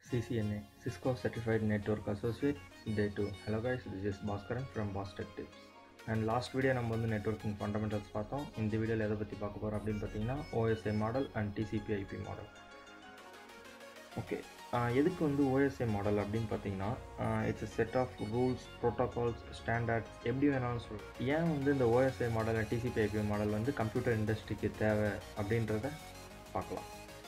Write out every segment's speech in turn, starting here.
CCNA, Cisco Certified Network Associate, Day 2. Hello guys, this is Bhaskaran from Bostech Tips. And last video நம்ம வந்து networking fundamentals பார்த்தோம் இந்த வீடியோவில் எதை பற்றி பார்க்க போகிறோம் அப்படின்னு பார்த்தீங்கன்னா OSI model and TCP IP model okay எதுக்கு வந்து ஓஎஸ்ஐ மாடல் அப்படின்னு பார்த்தீங்கன்னா it's set of rules protocols standards எப்படி வேணாலும் சொல்லலாம் ஏன் வந்து இந்த OSI model and TCP IP model வந்து கம்ப்யூட்டர் இண்டஸ்ட்ரிக்கு தேவை அப்படின்றத பார்க்கலாம்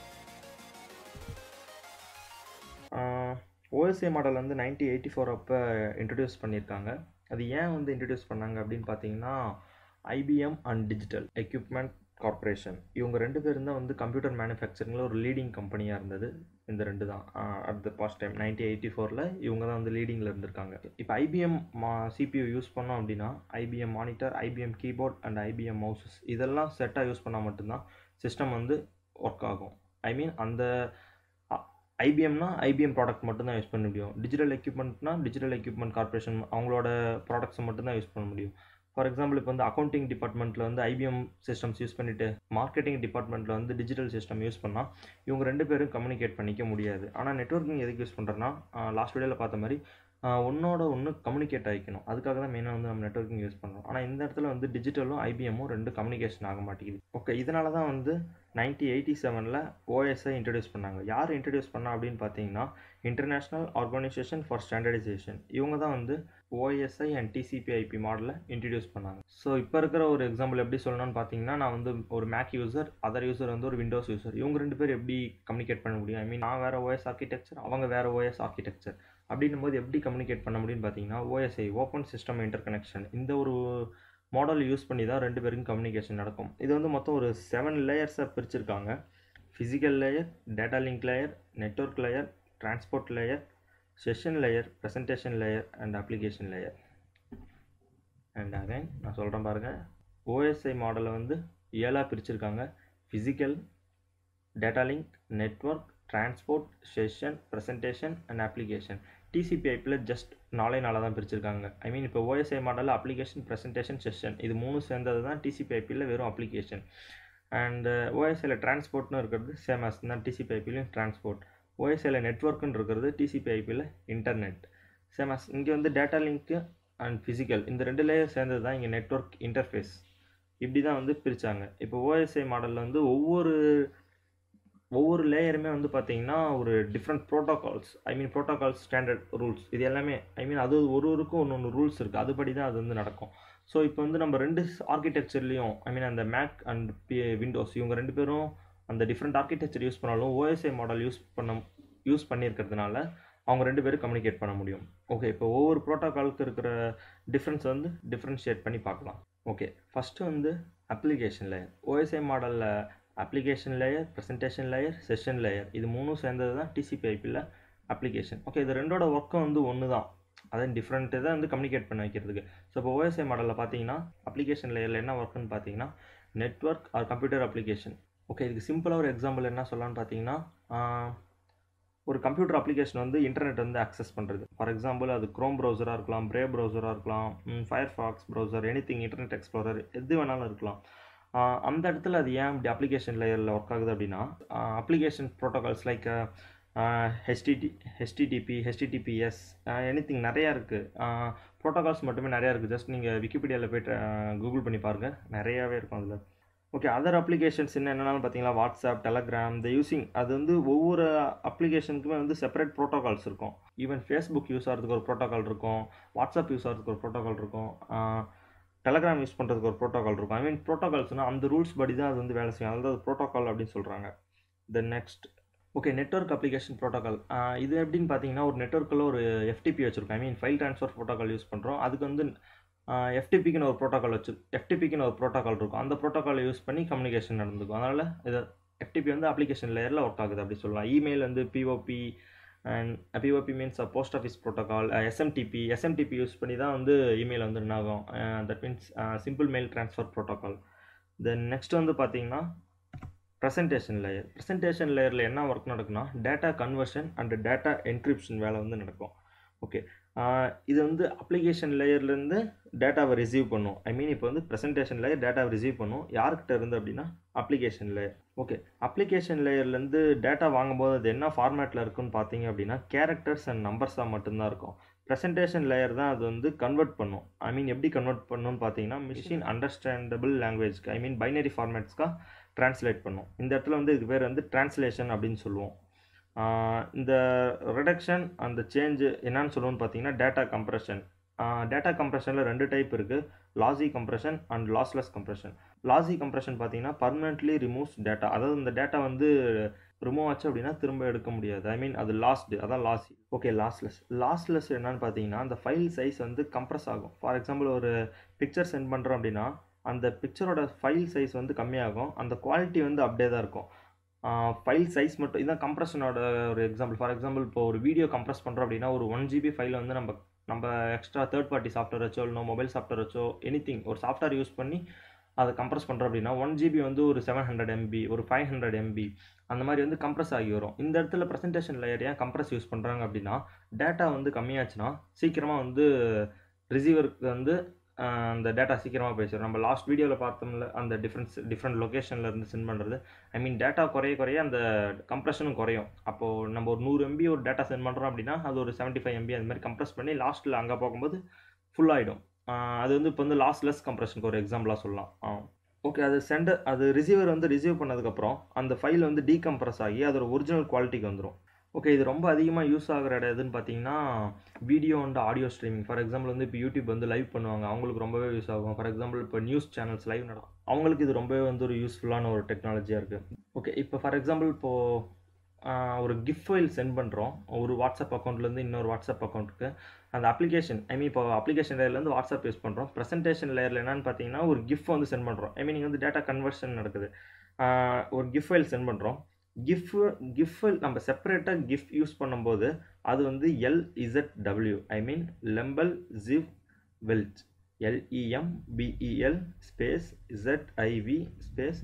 ஓஎஸ்ஐ மாடல் வந்து நைன்டீன் எயிட்டி ஃபோர் அப்போ இன்ட்ரடியூஸ் பண்ணியிருக்காங்க அது ஏன் வந்து இன்ட்ரடியூஸ் பண்ணாங்க அப்படின்னு பார்த்தீங்கன்னா IBM and digital equipment corporation இவங்க ரெண்டு பேரும் தான் வந்து கம்ப்யூட்டர் மேனுஃபேக்சரிங்கில் ஒரு லீடிங் கம்பெனியாக இருந்தது இந்த ரெண்டு தான் at the past time nineteen eighty ஃபோரில் இவங்க தான் வந்து லீடிங்கில் இருந்திருக்காங்க இப்போ ஐபிஎம் மா சிபியூ யூஸ் பண்ணோம் அப்படின்னா IBM monitor IBM keyboard and IBM mouses இதெல்லாம் செட்டாக யூஸ் பண்ணால் மட்டும்தான் சிஸ்டம் வந்து ஒர்க் ஆகும் ஐ மீன் அந்த ஐபிஎம்னா ஐபிஎம் ப்ராடக்ட் மட்டும்தான் யூஸ் பண்ண முடியும் டிஜிட்டல் எக்யூப்மெண்ட்னா டிஜிட்டல் எக்யூப்மெண்ட் கார்பரேஷன் அவங்களோட ப்ராடக்ட்ஸை மட்டும்தான் யூஸ் பண்ண முடியும் ஃபார் எக்ஸாம்பிள் இப்போ வந்து அக்கௌண்டிங் டிபார்ட்மெண்ட்டில் வந்து ஐபிஎம் சிஸ்டம்ஸ் யூஸ் பண்ணிவிட்டு மார்க்கெட்டிங் டிபார்ட்மெண்ட்டில் வந்து டிஜிட்டல் சிஸ்டம் யூஸ் பண்ணால் இவங்க ரெண்டு பேரும் கம்யூனிகேட் பண்ணிக்க முடியாது ஆனால் நெட்ஒர்க்கிங் எதுக்கு யூஸ் பண்ணுறேன்னா லாஸ்ட் வீடியோவில் பார்த்த மாதிரி ஒன்றோட ஒன்று கம்யூனிகேட் ஆகிக்கணும் அதுக்காக தான் மெயினாக வந்து நம்ம நெட்ஒர்க்கிங் யூஸ் பண்ணுறோம் ஆனால் இந்த இடத்துல வந்து டிஜிட்டலும் ஐபிஎம்மும் ரெண்டு கம்யூனிகேஷன் ஆக மாட்டேங்குது ஓகே இதனால தான் வந்து நைன்டீன் எயிட்டி செவனில் ஓஎஸ்ஐ இன்ட்ரடியூஸ் பண்ணாங்க யார் இன்ட்ரடியூஸ் பண்ணா அப்படின்னு பார்த்தீங்கன்னா இன்டர்நேஷ்னல் ஆர்கனைசேஷன் ஃபார் ஸ்டாண்டர்டைசேஷன் இவங்க தான் வந்து ஓஎஸ்ஐ அண்ட் டிசிபிஐபி மாடலை இன்ட்ரடியூஸ் பண்ணாங்க ஸோ இப்போ இருக்கிற ஒரு எக்ஸாம்பிள் எப்படி சொல்லணும்னு பார்த்தீங்கன்னா நான் வந்து ஒரு மேக் யூசர் அதர் யூசர் வந்து ஒரு விண்டோஸ் யூசர் இவங்க ரெண்டு பேர் எப்படி கம்யூனிகேட் பண்ண முடியும் ஐ மீன் நான் வேறு ஓஎஸ் ஆர்கிடெக்சர் அவங்க வேறு ஓஎஸ் ஆர்கிடெக்சர் அப்படின்னும் போது எப்படி கம்யூனிகேட் பண்ண முடியும்னு பார்த்தீங்கன்னா OSI open system interconnection இந்த ஒரு மாடல் யூஸ் பண்ணி தான் ரெண்டு பேருக்கும் கம்யூனிகேஷன் நடக்கும் இது வந்து மொத்தம் ஒரு செவன் லேயர்ஸாக பிரிச்சிருக்காங்க physical layer data link layer network layer transport layer session layer presentation layer and application layer and again நான் சொல்கிறேன் பாருங்கள் ஓஎஸ்ஐ மாடலை வந்து ஏழாக பிரிச்சிருக்காங்க physical data link network transport session presentation and application டிசிபிஐப்பில் ஜஸ்ட் நாலே நாளாக தான் பிரிச்சிருக்காங்க ஐ மீன் இப்போ ஓஎஸ்ஐ மாடலில் அப்ளிகேஷன் ப்ரெசன்டேஷன் செஷன் இது மூணு சேர்ந்தது தான் டிசிபிஐப்பியில் வெறும் அப்ளிகேஷன் அண்ட் ஓஎஸ்ஐயில் டிரான்ஸ்போர்ட்னு இருக்கிறது சேம் ஆஸ் தான் டிசிபிஐப்பிலையும் டிரான்ஸ்போர்ட் ஓஎஸ்ஐயில் நெட்ஒர்க்குன்னு இருக்கிறது டிசிபிஐப்பியில் இன்டர்நெட் சேம் ஆஸ் இங்கே வந்து டேட்டா லிங்க்கு அண்ட் ஃபிசிக்கல் இந்த ரெண்டு லேயர் சேர்ந்தது தான் இங்கே நெட்ஒர்க் இன்டர்ஃபேஸ் இப்படி தான் வந்து பிரித்தாங்க இப்போ ஓஎஸ்ஐ மாடலில் வந்து ஒவ்வொரு ஒவ்வொரு லேயருமே வந்து பார்த்தீங்கன்னா ஒரு different protocols I mean protocols standard rules இது எல்லாமே ஐ மீன் அது ஒரு ஒருக்கும் ஒன்று ஒன்று ரூல்ஸ் இருக்குது அதுபடி தான் அது வந்து நடக்கும் ஸோ இப்போ வந்து நம்ம ரெண்டு ஆர்கிடெக்சர்லேயும் ஐ மீன் அந்த மேக் அண்ட் பி விண்டோஸ் இவங்க ரெண்டு பேரும் அந்த டிஃப்ரெண்ட் ஆர்கிடெக்சர் யூஸ் பண்ணாலும் ஓஎஸ்ஐ மாடல் யூஸ் பண்ண யூஸ் பண்ணியிருக்கிறதுனால அவங்க ரெண்டு பேரும் கம்யூனிகேட் பண்ண முடியும் ஓகே இப்போ ஒவ்வொரு ப்ரோட்டோகாலுக்கு இருக்கிற டிஃப்ரென்ஸ் வந்து டிஃப்ரென்ஷியேட் பண்ணி பார்க்கலாம் ஓகே ஃபஸ்ட்டு வந்து அப்ளிகேஷன் லேயர் ஓஎஸ்ஐ மாடலில் application layer presentation layer session layer இது மூணும் சேர்ந்தது தான் டிசிபிஐபியில் அப்ளிகேஷன் ஓகே இது ரெண்டோட ஒர்க்கும் வந்து ஒன்று தான் அதான் டிஃப்ரெண்ட்டு தான் வந்து கம்யூனிகேட் பண்ண வைக்கிறதுக்கு ஸோ இப்போ ஓஎஸ்ஐ மாடலில் பார்த்தீங்கன்னா அப்ளிகேஷன் லேயரில் என்ன ஒர்க்குன்னு பார்த்தீங்கன்னா network or computer application okay இதுக்கு சிம்பிளாக ஒரு எக்ஸாம்பிள் என்ன சொல்லலாம்னு பார்த்தீங்கன்னா ஒரு கம்ப்யூட்டர் அப்ளிகேஷன் வந்து இன்டர்நெட் வந்து அக்சஸ் பண்ணுறது ஃபார் எக்ஸாம்பிள் அது க்ரோம் ப்ரௌசராக இருக்கலாம் ப்ரே ப்ரௌசராக இருக்கலாம் Firefox browser anything Internet Explorer எது வேணாலும் இருக்கலாம் அந்த இடத்துல அது ஏன் இப்படி அப்ளிகேஷன் லேயரில் ஒர்க் ஆகுது அப்படின்னா application protocols like HTT HTTP HTTPS anything நிறையா இருக்குது ப்ரோட்டோகால்ஸ் மட்டுமே நிறையா இருக்குது ஜஸ்ட் நீங்கள் விக்கிபீடியாவில் போய்ட்டு கூகுள் பண்ணி பாருங்கள் நிறையாவே இருக்கும் அதில் ஓகே அதர் அப்ளிகேஷன்ஸ் என்ன என்னென்னு பார்த்தீங்களா வாட்ஸ்அப் டெலகிராம் இந்த யூஸிங் அது வந்து ஒவ்வொரு அப்ளிகேஷனுக்குமே வந்து செப்பரேட் ப்ரோட்டோகால்ஸ் இருக்கும் ஈவன் ஃபேஸ்புக் யூஸ் ஆகிறதுக்கு ஒரு ப்ரோட்டோகால் இருக்கும் வாட்ஸ்அப் யூஸ் ஆகிறதுக்கு ஒரு ப்ரோட்டோகால் இருக்கும் டெலகிராம் யூஸ் பண்ணுறதுக்கு ஒரு ப்ரோட்டோகால் இருக்கும் ஐ மீன் ப்ரோட்டோகால்ஸ்னால் அந்த ரூல்ஸ் படி தான் அது வந்து வேலை செய்யும் அதாவது அது ப்ரோட்டோகால் அப்படின்னு சொல்கிறாங்க then next okay network application protocol இது எப்படின்னு பார்த்தீங்கன்னா ஒரு நெட்ஒர்க்கில் ஒரு எஃப்டிபி வச்சுருக்கோம் I mean file transfer protocol use பண்ணுறோம் அதுக்கு வந்து எஃப்டிபிக்குன்னு ஒரு ப்ரோட்டோகால் வச்சு எஃப்டிபிக்குன்னு ஒரு ப்ரோட்டோகால் இருக்கும் அந்த ப்ரோட்டோகாலை யூஸ் பண்ணி கம்யூனிகேஷன் நடந்துக்கும் அதனால் இது எஃப்டிபி வந்து அப்ளிகேஷன் லேயரில் ஒர்க் ஆகுது அப்படி சொல்லலாம் இமெயில் வந்து POP and POP means post office protocol SMTP SMTP use பண்ணி தான் வந்து இமெயில் வந்து ரன் ஆகும் that means simple mail transfer protocol then next வந்து பார்த்தீங்கன்னா ப்ரெசன்டேஷன் லேயர் ப்ரெசன்டேஷன் லேயரில் என்ன ஒர்க் நடக்குன்னா data conversion and data encryption வேலை வந்து நடக்கும் ஓகே இது வந்து அப்ளிகேஷன் லேயர்லேருந்து டேட்டாவை ரிசீவ் பண்ணும் ஐ மீன் இப்போ வந்து ப்ரெசன்டேஷன் லேயர் டேட்டாவை ரிசீவ் பண்ணும் யார்கிட்ட இருந்து அப்படின்னா அப்ளிகேஷன் லேயர் ஓகே அப்ளிகேஷன் லேயர்லேருந்து டேட்டா வாங்கும்போது அது என்ன ஃபார்மேட்டில் இருக்குன்னு பார்த்தீங்க அப்படின்னா கேரக்டர்ஸ் அண்ட் நம்பர்ஸாக மட்டும்தான் இருக்கும் ப்ரெசன்டேஷன் லேயர் தான் அது வந்து கன்வெர்ட் பண்ணும் ஐ மீன் எப்படி கன்வெர்ட் பண்ணுன்னு பார்த்தீங்கன்னா மிஷின் அண்டர்ஸ்டாண்டபிள் லாங்குவேஜ்க்கு ஐ மீன் பைனரி ஃபார்மேட்ஸ்க்காக ட்ரான்ஸ்லேட் பண்ணும் இந்த இடத்துல வந்து இதுக்கு பேர் வந்து ட்ரான்ஸ்லேஷன் அப்படின்னு சொல்லுவோம் இந்த ரிடக்ஷன் அந்த சேஞ்சு என்னன்னு சொல்லுவோம்னு பார்த்தீங்கன்னா டேட்டா கம்ப்ரெஷன் டேட்டா கம்ப்ரெஷனில் ரெண்டு டைப் இருக்குது lossy compression and lossless compression lossy compression பார்த்தீங்கன்னா பர்மனெண்ட்லி ரிமூவ்ஸ் டேட்டா அதாவது இந்த டேட்டா வந்து ரிமூவ் ஆச்சு அப்படின்னா திரும்ப எடுக்க முடியாது ஐ மீன் அது லாஸ்ட் அதான் லாசி ஓகே லாஸ்லெஸ் லாஸ்லெஸ் என்னன்னு பார்த்தீங்கன்னா அந்த ஃபைல் சைஸ் வந்து கம்ப்ரஸ் ஆகும் ஃபார் எக்ஸாம்பிள் ஒரு பிக்சர் சென்ட் பண்ணுறோம் அப்படின்னா அந்த பிக்சரோட ஃபைல் சைஸ் வந்து கம்மியாகும் அந்த குவாலிட்டி வந்து அப்படியே தான் இருக்கும் ஃபைல் சைஸ் மட்டும் இதுதான் கம்ப்ரெஷனோட ஒரு எக்ஸாம்பிள் ஃபார் எக்ஸாம்பிள் இப்போ ஒரு வீடியோ கம்ப்ரெஸ் பண்ணுறோம் அப்படின்னா ஒரு ஒன் ஜிபி ஃபைலை வந்து நம்ம நம்ம எக்ஸ்ட்ரா தேர்ட் பார்ட்டி சாஃப்ட்வேர் வச்சோ இல்லை மொபைல் சாஃப்ட்வேர் வச்சோ எனி ஒரு சாஃப்ட்வேர் யூஸ் பண்ணி அதை கம்ப்ரஸ் பண்ணுறோம் அப்படின்னா ஒன் ஜிபி வந்து ஒரு செவன் ஹண்ட்ரட் எம்பி ஒரு ஃபைவ் ஹண்ட்ரட் எம்பி அந்த மாதிரி வந்து கம்ப்ரஸ் ஆகி வரும் இந்த இடத்துல ப்ரெசன்டேஷன் லேயர் ஏன் கம்ப்ரஸ் யூஸ் பண்ணுறாங்க அப்படின்னா டேட்டா வந்து கம்மியாச்சுன்னா சீக்கிரமாக வந்து ரிசீவருக்கு வந்து அந்த டேட்டா சீக்கிரமாக போயிடுச்சு நம்ம லாஸ்ட் வீடியோவில் பார்த்தோம்ல அந்த டிஃப்ரென்ஸ் டிஃப்ரெண்ட் லொக்கேஷனில் இருந்து சென்ட் பண்ணுறது ஐ மீன் டேட்டா குறைய குறைய அந்த கம்ப்ரெஷனும் குறையும் அப்போது நம்ம ஒரு நூறு எம்பி ஒரு டேட்டா சென்ட் பண்ணுறோம் அப்படின்னா அது ஒரு செவன்ட்டி ஃபைவ் எம்பி அந்த மாதிரி கம்ப்ரெஸ் பண்ணி லாஸ்ட்டில் அங்கே போகும்போது ஃபுல் ஆகிடும் அது வந்து இப்போ வந்து லாஸ்லெஸ் கம்ப்ரெஷனுக்கு ஒரு எக்ஸாம்பிளாக சொல்லலாம் ஓகே அது சென்டர் அது ரிசீவர் வந்து ரிசீவ் பண்ணதுக்கப்புறம் அந்த ஃபைல் வந்து டீகம்ப்ரஸ் ஆகி அதோட ஒரிஜினல் குவாலிட்டிக்கு வந்துடும் ஓகே இது ரொம்ப அதிகமாக யூஸ் ஆகிற இடம் எதுன்னு பார்த்தீங்கன்னா video and audio streaming for example வந்து இப்போ யூடியூப் வந்து லைவ் பண்ணுவாங்க அவங்களுக்கு ரொம்பவே யூஸ் ஆகும் ஃபார் எக்ஸாம்பிள் இப்போ நியூஸ் சேனல்ஸ் லைவ் நடக்கும் அவங்களுக்கு இது ரொம்பவே வந்து ஒரு யூஸ்ஃபுல்லான ஒரு டெக்னாலஜியாக இருக்குது ஓகே இப்போ ஃபார் எக்ஸாம்பிள் இப்போது ஒரு கிஃப்ட் ஃபைல் சென்ட் பண்ணுறோம் ஒரு வாட்ஸ்அப் அக்கௌண்ட்லேருந்து இன்னொரு வாட்ஸ்அப் அக்கௌண்ட்டுக்கு அந்த அப்ளிகேஷன் ஐ மீன் இப்போ அப்ளிகேஷன் லேயர்லேருந்து வாட்ஸ்அப் யூஸ் பண்ணுறோம் ப்ரெசன்டேஷன் லேயரில் என்னன்னு பார்த்தீங்கன்னா ஒரு கிஃப்ட் வந்து சென்ட் பண்ணுறோம் ஐ மீன் இங்கே வந்து டேட்டா கன்வர்ஷன் நடக்குது ஒரு கிஃப்ட் ஃபைல் சென்ட் பண்ணுறோம் கிஃப்ட் கிஃப்ட் ஃபைல் நம்ம செப்பரேட்டாக கிஃப்ட் யூஸ் பண்ணும்போது அது வந்து LZ W I mean Lempel Ziv Welch LEM PEL space ZIV space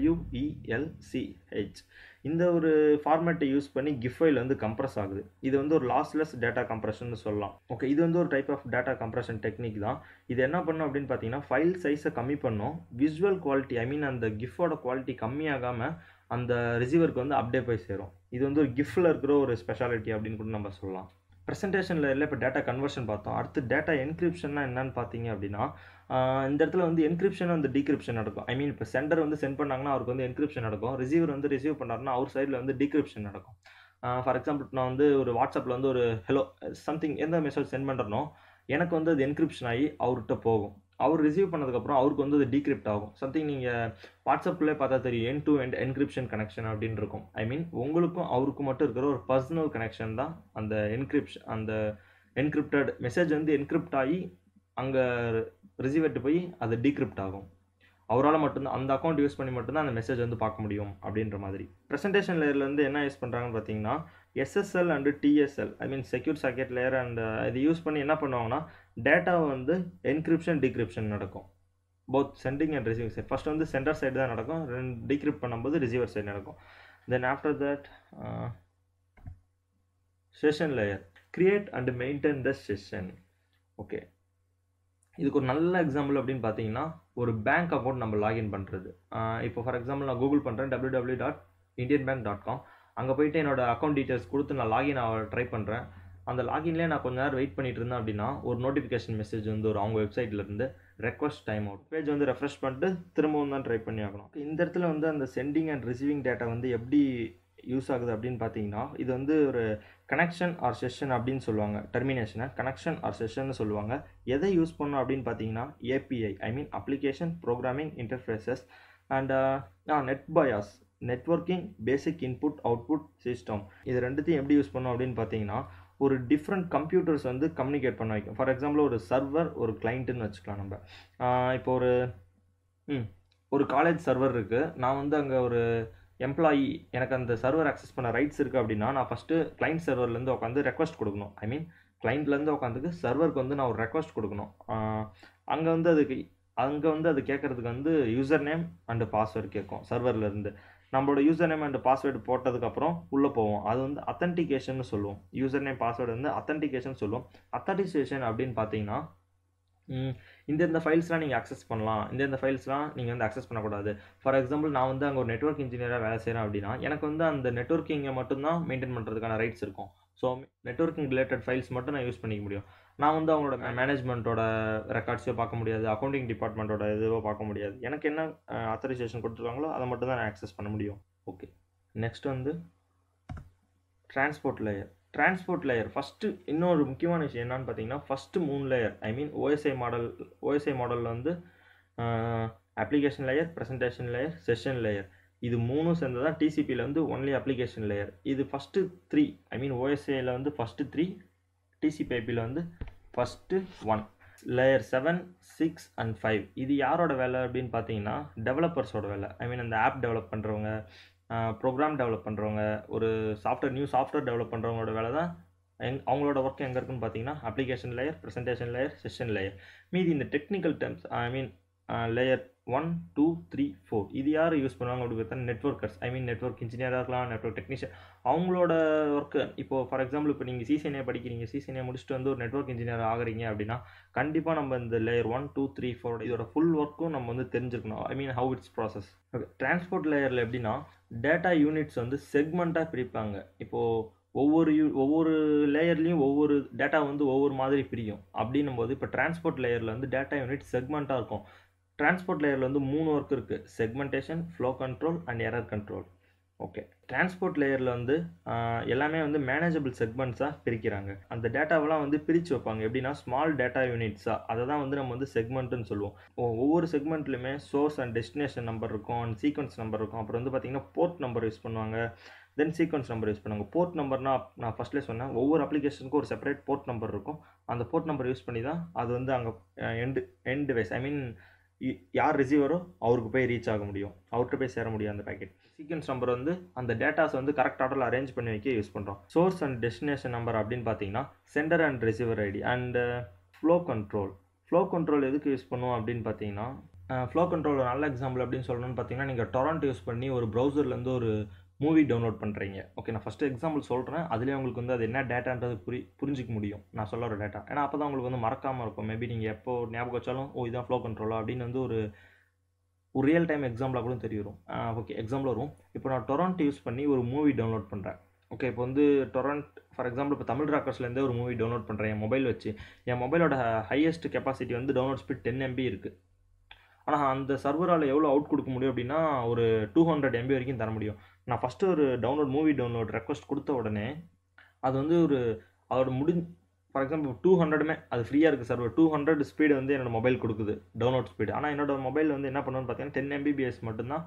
WELCH இந்த ஒரு ஃபார்மேட்டை யூஸ் பண்ணி கிஃப்ட் ஃபைல் வந்து கம்ப்ரஸ் ஆகுது இது வந்து ஒரு லாஸ்லெஸ் டேட்டா கம்ப்ரெஷன் சொல்லலாம் ஓகே இது வந்து ஒரு type of data compression technique தான் இது என்ன பண்ணும் அப்படின்னு பார்த்தீங்கன்னா ஃபைல் சைஸை கம்மி பண்ணும் விசுவல் குவாலிட்டி ஐ மீன் அந்த கிஃப்டோட குவாலிட்டி கம்மியாகாமல் அந்த ரிசீவருக்கு வந்து அப்படியே போய் சேரும் இது வந்து ஒரு கிஃப்டில் இருக்கிற ஒரு ஸ்பெஷாலிட்டி அப்படின்னு கூட நம்ம சொல்லலாம் ப்ரெசன்டேஷன் லேயரில் இப்போ டேட்டா கன்வர்ஷன் பார்த்தோம் அடுத்து டேட்டா என்கிரிப்ஷன்னா என்னன்னு பார்த்தீங்க அப்படின்னா இந்த இடத்துல வந்து என்கிரிப்ஷன் வந்து டீக்ரிப்ஷன் நடக்கும் ஐ மீன் இப்போ சென்டர் வந்து சென்ட் பண்ணாங்கன்னா அவருக்கு வந்து என்கிரிப்ஷன் நடக்கும் ரிசீவர் வந்து ரிசீவ் பண்ணாருன்னா அவர் சைடில் வந்து டீக்ரிப்ஷன் நடக்கும் ஃபார் எக்ஸாம்பிள் நான் வந்து ஒரு வாட்ஸ்அப்பில் வந்து ஒரு ஹலோ சம்திங் எந்த மெசேஜ் சென்ட் பண்ணுறனோ எனக்கு வந்து அது என்கிரிப்ஷன் ஆகி அவர்கிட்ட போகும் அவர் ரிசீவ் பண்ணதுக்கப்புறம் அவருக்கு வந்து அது டீக்ரிப்ட் ஆகும் சம்திங் நீங்கள் வாட்ஸ்அப்லேயே பார்த்தா தெரியும் end to end encryption connection அப்படின்னு இருக்கும் ஐ மீன் உங்களுக்கும் அவருக்கும் மட்டும் இருக்கிற ஒரு பர்சனல் கனெக்ஷன் தான் அந்த என்கிரிப்ஷன் அந்த என்கிரிப்டட் மெசேஜ் வந்து என்கிரிப்ட் ஆகி அங்கே ரிசீவர்ட்டு போய் அது டீக்ரிப்ட் ஆகும் அவரால் மட்டும்தான் அந்த அக்கௌண்ட் யூஸ் பண்ணி மட்டும்தான் அந்த மெசேஜ் வந்து பார்க்க முடியும் அப்படின்ற மாதிரி ப்ரெசன்டேஷன் லேயர்லேருந்து என்ன யூஸ் பண்ணுறாங்கன்னு பார்த்தீங்கன்னா SSL and TSL I mean secure socket layer and இது யூஸ் பண்ணி என்ன பண்ணுவாங்கன்னா டேட்டாவை வந்து என்கிரிப்ஷன் டிகிரிப்ஷன் நடக்கும் both sending and receiving side first வந்து சென்டர் சைடு தான் நடக்கும் ரெண்டு டிகிரிப்ட் பண்ணும்போது ரிசீவர் சைடு நடக்கும் then after that session layer create and maintain the session okay இதுக்கு ஒரு நல்ல எக்ஸாம்பிள் அப்படின்னு பார்த்தீங்கன்னா ஒரு பேங்க் அக்கௌண்ட் நம்ம லாகின் பண்ணுறது இப்போ ஃபார் எக்ஸாம்பிள் நான் கூகுள் பண்ணுறேன் W W dot Indian bank dot com அங்கே போயிட்டு என்னோட அக்கௌண்ட் டீட்டெயில்ஸ் கொடுத்து நான் லாகின் ஆக ட்ரை பண்ணுறேன் அந்த லாகின்லேயே நான் கொஞ்ச நேரம் வெயிட் பண்ணிட்டு இருந்தேன் அப்படின்னா ஒரு நோட்டிஃபிகேஷன் மெசேஜ் வந்து ஒரு அவங்க வெப்சைட்லேருந்து ரெக்வஸ்ட் டைம் அவுட் பேஜ் வந்து ரெஃப்ரெஷ் பண்ணிட்டு திரும்பவும் தான் ட்ரை பண்ணி ஆகணும் இந்த இடத்துல வந்து அந்த சென்டிங் அண்ட் ரிசீவிங் டேட்டா வந்து எப்படி யூஸ் ஆகுது அப்படின்னு பார்த்தீங்கன்னா இது வந்து ஒரு கனெக்ஷன் ஆர் செஷன் அப்படின்னு சொல்லுவாங்க டெர்மினேஷனை கனெக்ஷன் ஆர் செஷன் சொல்லுவாங்க எதை யூஸ் பண்ணோம் அப்படின்னு பார்த்தீங்கன்னா API I mean application programming interfaces and NetBIOS networking basic input output system இது ரெண்டுத்தையும் எப்படி யூஸ் பண்ணோம் அப்படின்னு பார்த்தீங்கன்னா ஒரு டிஃப்ரெண்ட் கம்ப்யூட்டர்ஸ் வந்து கம்யூனிகேட் பண்ண வைக்கும் ஃபார் எக்ஸாம்பிள் ஒரு சர்வர் ஒரு கிளைண்ட்டுன்னு வச்சுக்கலாம் நம்ம இப்போ ஒரு ம் ஒரு காலேஜ் சர்வர் இருக்குது நான் வந்து அங்கே ஒரு எம்ப்ளாயி எனக்கு அந்த சர்வர் அக்சஸ் பண்ண ரைட்ஸ் இருக்குது அப்படின்னா நான் ஃபஸ்ட்டு கிளைண்ட் சர்வர்லேருந்து உட்காந்து ரெக்வஸ்ட் கொடுக்கணும் ஐ மீன் கிளைண்ட்லேருந்து உட்காந்துக்கு சர்வருக்கு வந்து நான் ஒரு ரெக்வஸ்ட் கொடுக்கணும் அங்கே வந்து அதுக்கு அங்கே வந்து அது கேட்குறதுக்கு வந்து யூசர் நேம் அண்டு பாஸ்வேர்டு கேட்கும் சர்வர்லேருந்து நம்மளோட யூசர் நேம் அண்ட் பாஸ்வேர்டு போட்டதுக்கப்புறம் உள்ளே போவோம் அது வந்து அத்தன்டிகேஷன் சொல்லுவோம் யூசர் நேம் பாஸ்வேர்டு வந்து அத்தன்டிகேஷன் சொல்லுவோம் அத்தன்டிகேஷன் அப்படின்னு பார்த்தீங்கன்னா ம், இந்த இந்த ஃபைல்ஸ்லாம் நீங்கள் அக்சஸ் பண்ணலாம் இந்த இந்த ஃபைல்ஸ்லாம் நீங்கள் வந்து அக்சஸ் பண்ணக்கூடாது ஃபார் எக்ஸாம்பிள் நான் வந்து அங்கே ஒரு நெட்வொர்க் இன்ஜினியராக வேலை செய்கிறேன் அப்படின்னா எனக்கு வந்து அந்த நெட்வொர்க்கிங்கை மட்டும்தான் மெயின்டைன் பண்ணுறதுக்கான ரைட்ஸ் இருக்கும் ஸோ நெட்வொர்க்கிங் ரிலேட்டட் ஃபைல்ஸ் மட்டும் நான் யூஸ் பண்ணிக்க முடியும் நான் வந்து அவங்களோட மேனேஜ்மெண்ட்டோட ரெக்கார்ட்ஸையோ பார்க்க முடியாது அக்கௌண்டிங் டிபார்ட்மெண்ட்டோட இதுவோ பார்க்க முடியாது எனக்கு என்ன அத்தரைசேஷன் கொடுத்துருக்காங்களோ அதை மட்டும் தான் நான் ஆக்சஸ் பண்ண முடியும் ஓகே நெக்ஸ்ட் வந்து transport layer transport layer first இன்னொரு முக்கியமான விஷயம் என்னன்னு பார்த்தீங்கன்னா ஃபஸ்ட்டு மூணு layer I mean OSI model OSI மாடலில் வந்து application layer presentation layer session layer இது மூணும் சேர்ந்து தான் டிசிபியில் வந்து ஒன்லி அப்ளிகேஷன் லேயர் இது ஃபஸ்ட்டு த்ரீ ஐ மீன் ஓஎஸ்ஐயில் வந்து ஃபஸ்ட்டு த்ரீ டிசிபிஐபியில் வந்து first one layer seven six and five இது யாரோட வேலை அப்படின்னு பார்த்தீங்கன்னா டெவலப்பர்ஸோட வேலை ஐ மீன் அந்த ஆப் டெவலப் பண்ணுறவங்க ப்ரோக்ராம் டெவலப் பண்ணுறவங்க ஒரு சாஃப்ட்வேர் நியூ சாஃப்ட்வேர் டெவலப் பண்ணுறவங்களோட வேலை தான் எங் அவங்களோட ஒர்க் எங்கே இருக்குன்னு பார்த்தீங்கன்னா application layer presentation layer session layer மீதி இந்த technical terms I mean layer one two three four இது யார் யூஸ் பண்ணுவாங்க அப்படி பார்த்தா நெட்ஒர்க்கர்ஸ் ஐ மீன் நெட்ஒர்க் இன்ஜினியராக இருக்கலாம் நெட்ஒர்க் டெக்னீஷியன் அவங்களோட ஒர்க்கு இப்போ ஃபார் எக்ஸாம்பிள் இப்போ நீங்கள் சிசிஎன்ஏ படிக்கிறீங்க சிசிஎன்ஏ முடிச்சுட்டு வந்து ஒரு நெட்ஒர்க் இன்ஜினியர் ஆகுறீங்க அப்படின்னா கண்டிப்பாக நம்ம இந்த layer one two three four இதோட ஃபுல் ஒர்க்கும் நம்ம வந்து தெரிஞ்சுக்கணும் I mean how it's process okay transport லேயரில் எப்படின்னா டேட்டா யூனிட்ஸ் வந்து செக்மெண்ட்டாக பிரிப்பாங்க இப்போது ஒவ்வொரு யூ ஒவ்வொரு லேயர்லேயும் ஒவ்வொரு டேட்டா வந்து ஒவ்வொரு மாதிரி பிரியும் அப்படின்னும் போது இப்போ டிரான்ஸ்போர்ட் லேயரில் வந்து டேட்டா யூனிட் செக்மெண்ட்டாக இருக்கும் டிரான்ஸ்போர்ட் லேயரில் வந்து மூணு ஒர்க் இருக்குது segmentation flow control and error control okay transport லேயரில் வந்து ஆஹ், எல்லாமே வந்து மேனேஜபிள் செக்மெண்ட்ஸாக பிரிக்கிறாங்க அந்த டேட்டாவெல்லாம் வந்து பிரித்து வைப்பாங்க எப்படின்னா ஸ்மால் டேட்டா யூனிட்ஸாக அதை தான் வந்து நம்ம வந்து செக்மெண்ட்டுன்னு சொல்லுவோம் ஒ- ஒவ்வொரு செக்மெண்ட்லையுமே சோர்ஸ் அண்ட் டெஸ்டினேஷன் நம்பர் இருக்கும் அண்ட் சீக்வன்ஸ் நம்பர் இருக்கும் அப்புறம் வந்து பார்த்தீங்கன்னா போர்ட் நம்பர் யூஸ் பண்ணுவாங்க தென் சீக்வன்ஸ் நம்பர் யூஸ் பண்ணுவாங்க போர்ட் நம்பர்னா நான் ஃபஸ்ட்லேயே சொன்னேன் ஒவ்வொரு அப்ளிகேஷனுக்கும் ஒரு செப்பரேட் போர்ட் நம்பர் இருக்கும் அந்த போர்ட் நம்பர் யூஸ் பண்ணி தான் அது வந்து அங்கே end end device I mean யார் ரிசீவரோ அவருக்கு போய் ரீச் ஆக முடியும் அவர்கிட்ட போய் சேர முடியும் அந்த பேக்கெட் சீக்வன்ஸ் நம்பர் வந்து அந்த டேட்டாஸ் வந்து கரெக்ட் ஆர்டரில் அரேஞ்ச் பண்ணி வைக்க யூஸ் பண்ணுறோம் சோர்ஸ் அண்ட் டெஸ்டினேஷன் நம்பர் அப்படின்னு பார்த்தீங்கன்னா sender and receiver ID and flow control flow control எதுக்கு யூஸ் பண்ணுவோம் அப்படின்னு பார்த்தீங்கன்னா ஃப்ளோ கண்ட்ரோல் நல்ல எக்ஸாம்பிள் அப்படின்னு சொல்லணும்னு பார்த்தீங்கன்னா நீங்கள் டொரண்ட் யூஸ் பண்ணி ஒரு ப்ரௌசர்லேருந்து ஒரு மூவி டவுன்லோட் பண்ணுறீங்க ஓகே நான் ஃபஸ்ட்டு எக்ஸாம்பிள் சொல்கிறேன் அதுலேயே உங்களுக்கு வந்து அது என்ன டேட்டான்றது புரி புரிஞ்சிக்க முடியும் நான் சொல்ல ஒரு டேட்டா ஏன்னா அப்போ தான் உங்களுக்கு வந்து மறக்காமல் இருக்கும் மேபி நீங்கள் எப்போ ஞாபகம் வச்சாலும் ஓ இதான் ஃப்ளோ கண்ட்ரோலா அப்படின்னு வந்து ஒரு ஒரு ரியல் டைம் எக்ஸாம்பிளாக கூட தெரிய வரும் ஓகே எக்ஸாம்பிள் வரும் இப்போ நான் டொரண்ட் யூஸ் பண்ணி ஒரு மூவி டவுன்லோட் பண்ணுறேன் ஓகே இப்போ வந்து டொரண்ட் ஃபார் எக்ஸாம்பிள் இப்போ தமிழ் ராக்கர்ஸ்லேருந்தே ஒரு மூவி டவுன்லோட் பண்ணுறேன் என் மொபைல் வச்சு என் மொபைலோட ஹையஸ்ட் கெப்பாசிட்டி வந்து டவுன்லோட் ஸ்பீட் டென் எம்பி இருக்குது ஆனால் அந்த சர்வரால் எவ்வளோ அவுட் கொடுக்க முடியும் அப்படின்னா ஒரு டூ ஹண்ட்ரட் எம்பி வரைக்கும் தர முடியும் நான் ஃபஸ்ட்டு ஒரு டவுன்லோட் மூவி டவுன்லோட் ரெக்வஸ்ட் கொடுத்த உடனே அது வந்து ஒரு அதோட முடி ஃபார் எக்ஸாம்பிள் டூ ஹண்ட்ரடுமே அது ஃப்ரீயாக இருக்குது சர்வர் டூ ஹண்ட்ரட் ஸ்பீடு வந்து என்னோட மொபைல் கொடுக்குது டவுன்லோட் ஸ்பீடு ஆனால் என்னோட மொபைல் வந்து என்ன பண்ணுன்னு பார்த்தீங்கன்னா டென் எம்பிபிஎஸ் மட்டும்தான்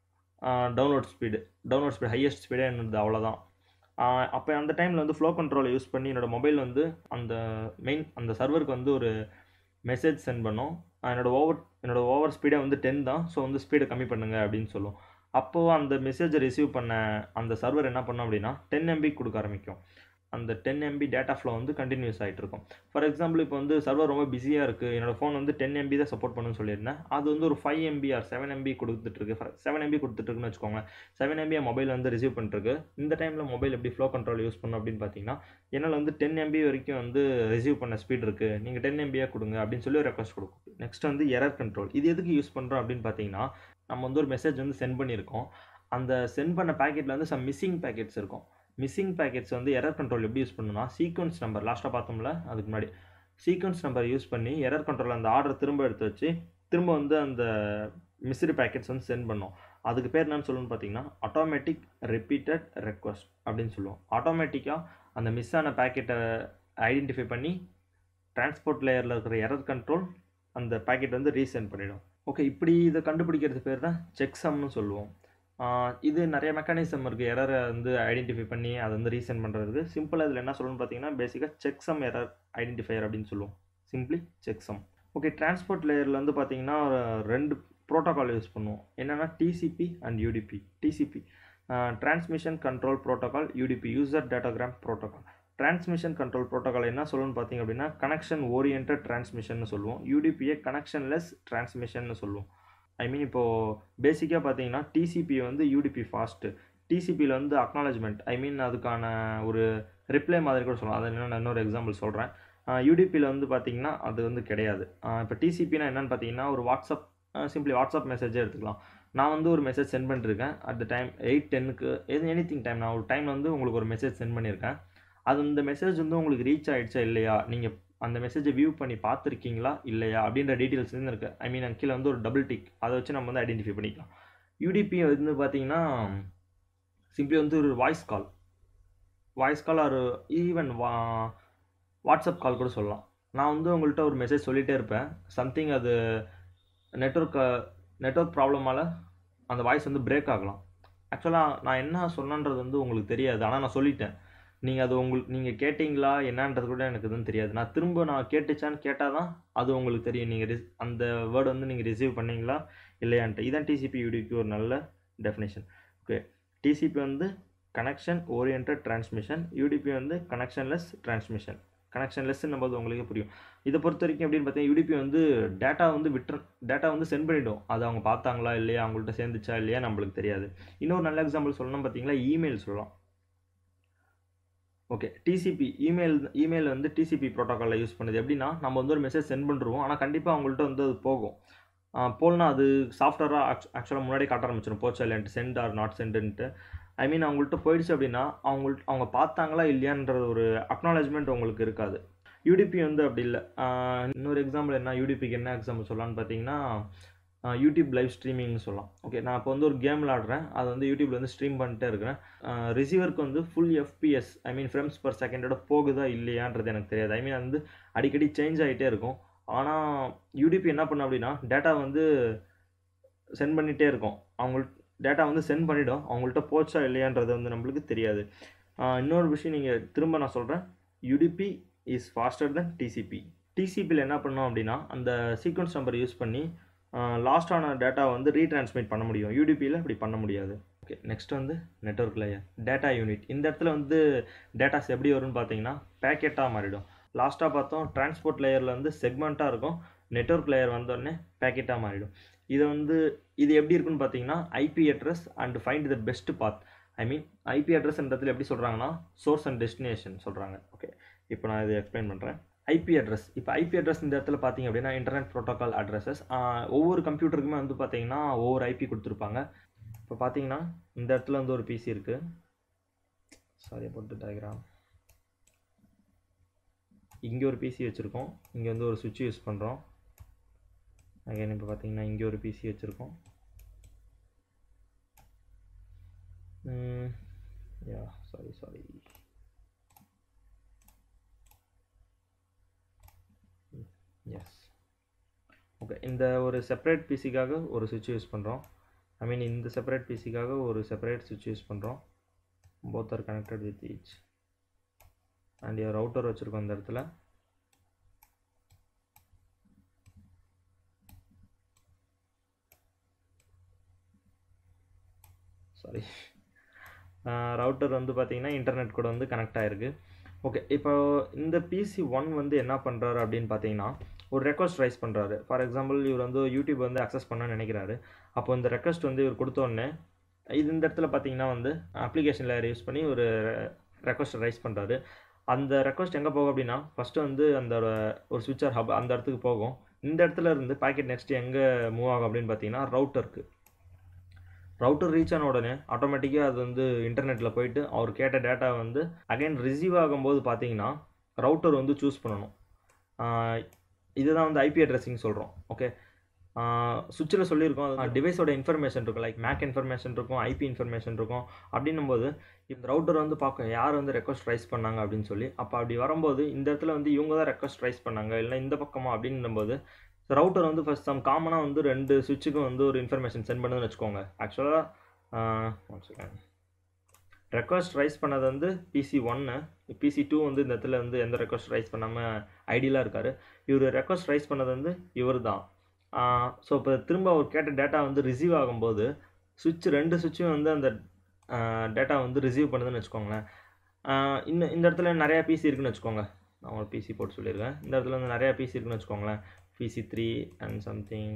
download speed download speed highest ஸ்பீடே என்னது அவ்வளோதான் அப்போ அந்த டைமில் வந்து ஃப்ளோ கண்ட்ரோலை யூஸ் பண்ணி என்னோட மொபைல் வந்து அந்த மெயின் அந்த சர்வருக்கு வந்து ஒரு மெசேஜ் சென்ட் பண்ணும் என்னோட ஓவர் என்னோட ஓவர் ஸ்பீடே வந்து டென் தான் ஸோ வந்து ஸ்பீடை கம்மி பண்ணுங்க அப்படின்னு சொல்லும் அப்போது அந்த மெசேஜை ரிசீவ் பண்ண அந்த சர்வர் என்ன பண்ணும் அப்படின்னா டென் எம்பி கொடுக்க ஆரம்பிக்கும் அந்த டென் எம்பி டேட்டா ஃப்ளோ வந்து கண்டினியூஸ் ஆகிட்டு இருக்கும் ஃபார் எக்ஸாம்பிள் இப்போ வந்து சர்வர் ரொம்ப பிஸியாக இருக்குது என்னோட ஃபோன் வந்து டென் எம்பி தான் சப்போர்ட் பண்ணுன்னு சொல்லியிருந்தேன் அது வந்து ஒரு five MB or seven MB கொடுத்துட்ருக்கு செவன் எம்பி கொடுத்துட்ருக்குன்னு வச்சுக்கோங்க செவன் எம்பி மொபைல் வந்து ரிசீவ் பண்ணிருக்கு இந்த டைமில் மொபைல் எப்படி ஃப்ளோ கண்ட்ரோல் யூஸ் பண்ணும் அப்படின்னு பார்த்தீங்கன்னா என்னால் வந்து டென் எம்பி வரைக்கும் வந்து ரிசீவ் பண்ண ஸ்பீட் இருக்குது நீங்கள் டென் எம்பியாக கொடுங்க அப்படின்னு சொல்லி ஒரு ரெக்வஸ்ட் கொடுக்கும் நெக்ஸ்ட் வந்து எரர் கண்ட்ரோல் இது எதுக்கு யூஸ் பண்ணுறோம் அப்படின்னு பார்த்தீங்கன்னா நம்ம வந்து ஒரு மெசேஜ் வந்து சென்ட் பண்ணியிருக்கோம் அந்த சென்ட் பண்ண பேக்கெட்டில் வந்து சம் மிஸ்ஸிங் பேக்கெட்ஸ் இருக்கும் மிஸ்ஸிங் பேக்கெட்ஸ் வந்து எரர் கண்ட்ரோல் எப்படி யூஸ் பண்ணணும்னா சீக்வன்ஸ் நம்பர் லாஸ்ட்டாக பார்த்தோம்ல அதுக்கு முன்னாடி சீக்வன்ஸ் நம்பர் யூஸ் பண்ணி எரர் கண்ட்ரோல் அந்த ஆர்டர் திரும்ப எடுத்து வச்சு திரும்ப வந்து அந்த மிஸ்டு பேக்கெட்ஸ் வந்து சென்ட் பண்ணோம் அதுக்கு பேர் என்னன்னு சொல்லணும்னு பார்த்தீங்கன்னா ஆட்டோமேட்டிக் ரிப்பீட்டட் ரெக்வஸ்ட் அப்படின்னு சொல்லுவோம் ஆட்டோமேட்டிக்காக அந்த மிஸ் ஆன பேக்கெட்டை ஐடென்டிஃபை பண்ணி டிரான்ஸ்போர்ட் லேயரில் இருக்கிற எரர் கண்ட்ரோல் அந்த பேக்கெட் வந்து ரீசென்ட் பண்ணிடும் ஓகே இப்படி இதை கண்டுபிடிக்கிறது பேர் தான் செக் சம்னு சொல்லுவோம் ஆஹ் இது நிறைய மெக்கானிசம் இருக்குது எரரை வந்து ஐடென்டிஃபை பண்ணி அதை வந்து ரீசென்ட் பண்ணுறதுக்கு சிம்பிளாக இதில் என்ன சொல்லணும்னு பார்த்தீங்கன்னா பேசிக்காக செக் சம் எரர் ஐடென்டிஃபையர் அப்படின்னு சொல்லுவோம் simply checksum okay transport லேயரில் வந்து பார்த்தீங்கன்னா ரெண்டு ப்ரோட்டோகால் யூஸ் பண்ணுவோம் என்னென்னா TCP and UDP TCP transmission control protocol UDP user datagram protocol transmission control protocol என்ன சொல்லணும்னு பார்த்தீங்க அப்படின்னா கனெக்ஷன் ஓரியன்ட் டிரான்ஸ்மிஷன் சொல்லுவோம் யூடிபியை கனெக்ஷன்லெஸ் டிரான்ஸ்மிஷன் சொல்லுவோம் ஐ மீன் இப்போது பேசிக்காக பார்த்தீங்கன்னா டிசிபி வந்து யூடிபி ஃபாஸ்ட்டு டிசிபியில் வந்து அக்னாலஜ்மெண்ட் ஐ மீன் அதுக்கான ஒரு ரிப்ளை மாதிரி கூட சொல்லலாம் அதை நான் இன்னொரு எக்ஸாம்பிள் சொல்கிறேன் யூடிபியில் வந்து பார்த்தீங்கன்னா அது வந்து கிடையாது இப்போ டிசிபினா என்னன்னு பார்த்தீங்கன்னா ஒரு வாட்ஸ்அப் சிம்பிளி வாட்ஸ்அப் மெசேஜே எடுத்துக்கலாம் நான் வந்து ஒரு மெசேஜ் சென்ட் பண்ணிருக்கேன் அட் த டைம் எயிட் டென்னுக்கு எது எனி திங் டைம் நான் ஒரு டைமில் வந்து உங்களுக்கு ஒரு மெசேஜ் சென்ட் பண்ணியிருக்கேன் அது இந்த மெசேஜ் வந்து உங்களுக்கு ரீச் ஆகிடுச்சா இல்லையா நீங்கள் அந்த மெசேஜை வியூ பண்ணி பார்த்துருக்கீங்களா இல்லையா அப்படின்ற டீட்டெயில்ஸ் வந்து இருக்குது ஐ மீன் கீழே வந்து ஒரு டபுள் டிக் அதை வச்சு நம்ம வந்து ஐடென்டிஃபை பண்ணிக்கலாம் யூடிபி வந்து பார்த்தீங்கன்னா சிம்பிளி வந்து ஒரு வாய்ஸ் கால் வாய்ஸ் கால் ஒரு ஈவன் வா வாட்ஸ்அப் கால் கூட சொல்லலாம் நான் வந்து உங்கள்கிட்ட ஒரு மெசேஜ் சொல்லிகிட்டே இருப்பேன் சம்திங் அது நெட்ஒர்க் நெட்ஒர்க் ப்ராப்ளமால் அந்த வாய்ஸ் வந்து பிரேக் ஆகலாம் ஆக்சுவலாக நான் என்ன சொன்னன்றது வந்து உங்களுக்கு தெரியாது ஆனால் நான் சொல்லிட்டேன் நீங்கள் அது உங்களுக்கு நீங்கள் கேட்டிங்களா என்னன்றது கூட எனக்கு எதுவும் தெரியாது நான் திரும்ப நான் கேட்டுச்சான்னு கேட்டால் தான் அது உங்களுக்கு தெரியும் நீங்கள் ரிஸ் அந்த வேர்டு வந்து நீங்கள் ரிசீவ் பண்ணீங்களா இல்லையான்ட்டு இதான் டிசிபி யூடிக்கு ஒரு நல்ல டெஃபினேஷன் ஓகே டிசிபி வந்து கனெக்ஷன் ஓரியன்ட் டிரான்ஸ்மிஷன் யூடிபி வந்து கனெக்ஷன்லெஸ் டிரான்ஸ்மிஷன் கனெக்ஷன்லெஸ்ன்னு போது உங்களுக்கு புரியும் இதை பொறுத்த வரைக்கும் எப்படின்னு பார்த்தீங்கன்னா யூடிபி வந்து டேட்டா வந்து விட்டு டேட்டா வந்து சென்ட் பண்ணிவிடும் அது அவங்க பார்த்தாங்களா இல்லையா அவங்கள்ட்ட சேர்ந்துச்சா இல்லையா நம்மளுக்கு தெரியாது இன்னொரு நல்ல எக்ஸாம்பிள் சொல்லணும் பார்த்தீங்களா இமெயில் சொல்லலாம் ஓகே டிசிபி இமெயில் இமெயில் வந்து டிசிபி ப்ரோட்டோக்காலில் யூஸ் பண்ணுது எப்படின்னா நம்ம வந்து ஒரு மெசேஜ் சென்ட் பண்ணுறோம் ஆனால் கண்டிப்பாக அவங்கள்ட்ட வந்து அது போகும் போல்னா அது சாஃப்ட்வேராக ஆக்சுவலாக முன்னாடி காட்ட ஆரம்பிச்சிடும் போச்சா இல்லைன்ட்டு சென்ட் ஆர் நாட் சென்டுன்ட்டு ஐ மீன் அவங்கள்ட்ட போயிடுச்சு அப்படின்னா அவங்கள்ட்ட அவங்க பார்த்தாங்களா இல்லையான்ற ஒரு அக்னாலஜ்மெண்ட் உங்களுக்கு இருக்காது யூடிபி வந்து அப்படி இல்லை இன்னொரு எக்ஸாம்பிள் என்ன யூடிபிக்கு என்ன எக்ஸாம்பிள் சொல்லலான்னு பார்த்தீங்கன்னா யூடியூப் லைவ் ஸ்ட்ரீமிங்னு சொல்லலாம் ஓகே நான் இப்போ வந்து ஒரு கேம் விளாடுறேன் அது வந்து யூடியூப்ல வந்து ஸ்ட்ரீம் பண்ணிட்டே இருக்கிறேன் ரிசீவருக்கு வந்து full FPS I mean frames per செகண்டோட போகுதா இல்லையான்றது எனக்கு தெரியாது ஐ மீன் அது வந்து அடிக்கடி சேஞ்ச் ஆகிட்டே இருக்கும் ஆனால் யூடிபி என்ன பண்ண அப்படின்னா டேட்டா வந்து சென்ட் பண்ணிகிட்டே இருக்கும் அவங்கள்ட்ட டேட்டா வந்து சென்ட் பண்ணிவிடும் அவங்கள்ட்ட போச்சா இல்லையான்றது வந்து நம்மளுக்கு தெரியாது இன்னொரு விஷயம் நீங்கள் திரும்ப நான் சொல்கிறேன் UDP is faster than TCP டிசிபியில் என்ன பண்ணோம் அப்படின்னா அந்த சீக்வன்ஸ் நம்பர் யூஸ் பண்ணி லாஸ்டான டேட்டா வந்து ரீட்ரான்ஸ்மிட் பண்ண முடியும் யூடிபியில் அப்படி பண்ண முடியாது ஓகே நெக்ஸ்ட் வந்து நெட்ஒர்க் லேயர் டேட்டா யூனிட் இந்த இடத்துல வந்து டேட்டாஸ் எப்படி வரும்னு பார்த்தீங்கன்னா பேக்கெட்டாக மாறிடும் லாஸ்ட்டாக பார்த்தோம் டிரான்ஸ்போர்ட் லேயரில் வந்து செக்மெண்ட்டாக இருக்கும் நெட்ஒர்க் லேயர் வந்தோடனே பேக்கெட்டாக மாறிடும் இதை வந்து இது எப்படி இருக்குன்னு பார்த்தீங்கன்னா IP address and find the best path I mean IP அட்ரஸ்ன்றதுல எப்படி சொல்கிறாங்கன்னா சோர்ஸ் அண்ட் டெஸ்டினேஷன் சொல்கிறாங்க ஓகே இப்போ நான் இதை எக்ஸ்பிளைன் பண்ணுறேன் ஐபி அட்ரஸ் இப்போ ஐபி அட்ரஸ் இந்த இடத்துல பார்த்தீங்க அப்படின்னா இன்டர்நெட் ப்ரோட்டோகால் அட்ரஸஸ் ஒவ்வொரு கம்ப்யூட்டருக்குமே வந்து பார்த்தீங்கன்னா ஒவ்வொரு ஐபி கொடுத்துருப்பாங்க இப்போ பார்த்தீங்கன்னா இந்த இடத்துல வந்து ஒரு பிசி இருக்குது சாரி போட்டு டயக்ராம் இங்கே ஒரு பிசி வச்சுருக்கோம் இங்கே வந்து ஒரு சுவிட்ச் யூஸ் பண்ணுறோம் அகைன் இப்போ பார்த்தீங்கன்னா இங்கே ஒரு பிசி வச்சுருக்கோம் yeah sorry sorry yes okay இந்த ஒரு செப்பரேட் பிசிக்காக ஒரு சுவிட்ச் யூஸ் பண்ணுறோம் ஐ மீன் இந்த செப்பரேட் பிசிக்காக ஒரு செப்பரேட் சுவிட்ச் யூஸ் பண்ணுறோம் both are connected with each and router வச்சுருக்கோம் இந்த இடத்துல சாரி ரவுட்டர் வந்து பார்த்தீங்கன்னா இன்டர்நெட் கூட வந்து கனெக்ட் ஆகிருக்கு ஓகே இப்போ இந்த பிசி ஒன் வந்து என்ன பண்ணுறாரு அப்படின்னு பார்த்தீங்கன்னா ஒரு ரெக்வஸ்ட் ரைஸ் பண்ணுறாரு ஃபார் எக்ஸாம்பிள் இவர் வந்து யூடியூப் வந்து அக்சஸ் பண்ண நினைக்கிறாரு அப்போ இந்த ரெக்வஸ்ட் வந்து இவர் கொடுத்தோடனே இது இந்த இடத்துல பார்த்தீங்கன்னா வந்து அப்ளிகேஷன் லேயர் யூஸ் பண்ணி ஒரு ரெக்வஸ்ட் ரைஸ் பண்ணுறாரு அந்த ரெக்வஸ்ட் எங்கே போகும் அப்படின்னா ஃபஸ்ட்டு வந்து அந்த ஒரு ஸ்விட்சர் ஹப் அந்த இடத்துக்கு போகும் இந்த இடத்துல இருந்து பாக்கெட் நெக்ஸ்ட் எங்கே மூவ் ஆகும் அப்படின்னு பார்த்தீங்கன்னா ரவுட்டருக்கு ரவுட்டர் ரீச் ஆன உடனே ஆட்டோமேட்டிக்காக அது வந்து இன்டர்நெட்டில் போயிட்டு அவர் கேட்ட டேட்டா வந்து அகைன் ரிசீவ் ஆகும்போது பார்த்தீங்கன்னா ரவுட்டர் வந்து சூஸ் பண்ணணும் இதுதான் வந்து ஐபி அட்ரஸிங் சொல்கிறோம் ஓகே சுவிட்சில் சொல்லியிருக்கோம் டிவைஸோட இன்ஃபர்மேஷன் இருக்கும் லைக் மேக் இன்ஃபர்மேஷன் இருக்கும் ஐபி இன்ஃபர்மேஷன் இருக்கும் அப்படின்னும் போது இந்த ரவுட்டர் வந்து பார்க்கும் யார் வந்து ரெக்வஸ்ட் ரைஸ் பண்ணாங்க அப்படின்னு சொல்லி அப்போ அப்படி வரும்போது இந்த இடத்துல வந்து இவங்க தான் ரெக்வஸ்ட் ரைஸ் பண்ணாங்க இல்லை இந்த பக்கமா அப்படின்னும் போது ரவுட்டர் வந்து ஃபஸ்ட் சம் காமனாக வந்து ரெண்டு சுவிட்சுக்கும் வந்து ஒரு இன்ஃபர்மேஷன் சென்ட் பண்ணுதுன்னு வச்சுக்கோங்க ஆக்சுவலாக ரெக்வஸ்ட் ரைஸ் பண்ணது வந்து பிசி ஒன்று பிசி டூ வந்து இந்த இடத்துல வந்து எந்த ரெக்வஸ்ட் ரைஸ் பண்ணாமல் ஐடியலாக இருக்கார் இவர் ரெக்வஸ்ட் ரைஸ் பண்ணது வந்து இவர் தான் ஸோ இப்போ திரும்ப அவர் கேட்ட டேட்டா வந்து ரிசீவ் ஆகும்போது சுவிட்ச் ரெண்டு சுவிட்சும் வந்து அந்த டேட்டா வந்து ரிசீவ் பண்ணுதுன்னு வச்சுக்கோங்களேன் இன்னும் இந்த இடத்துல நிறையா பிசி இருக்குன்னு வச்சுக்கோங்க நான் ஒரு பிசி போட்டு சொல்லியிருக்கேன் இந்த இடத்துல வந்து நிறையா பிசி இருக்குன்னு வச்சுக்கோங்களேன் PC three and something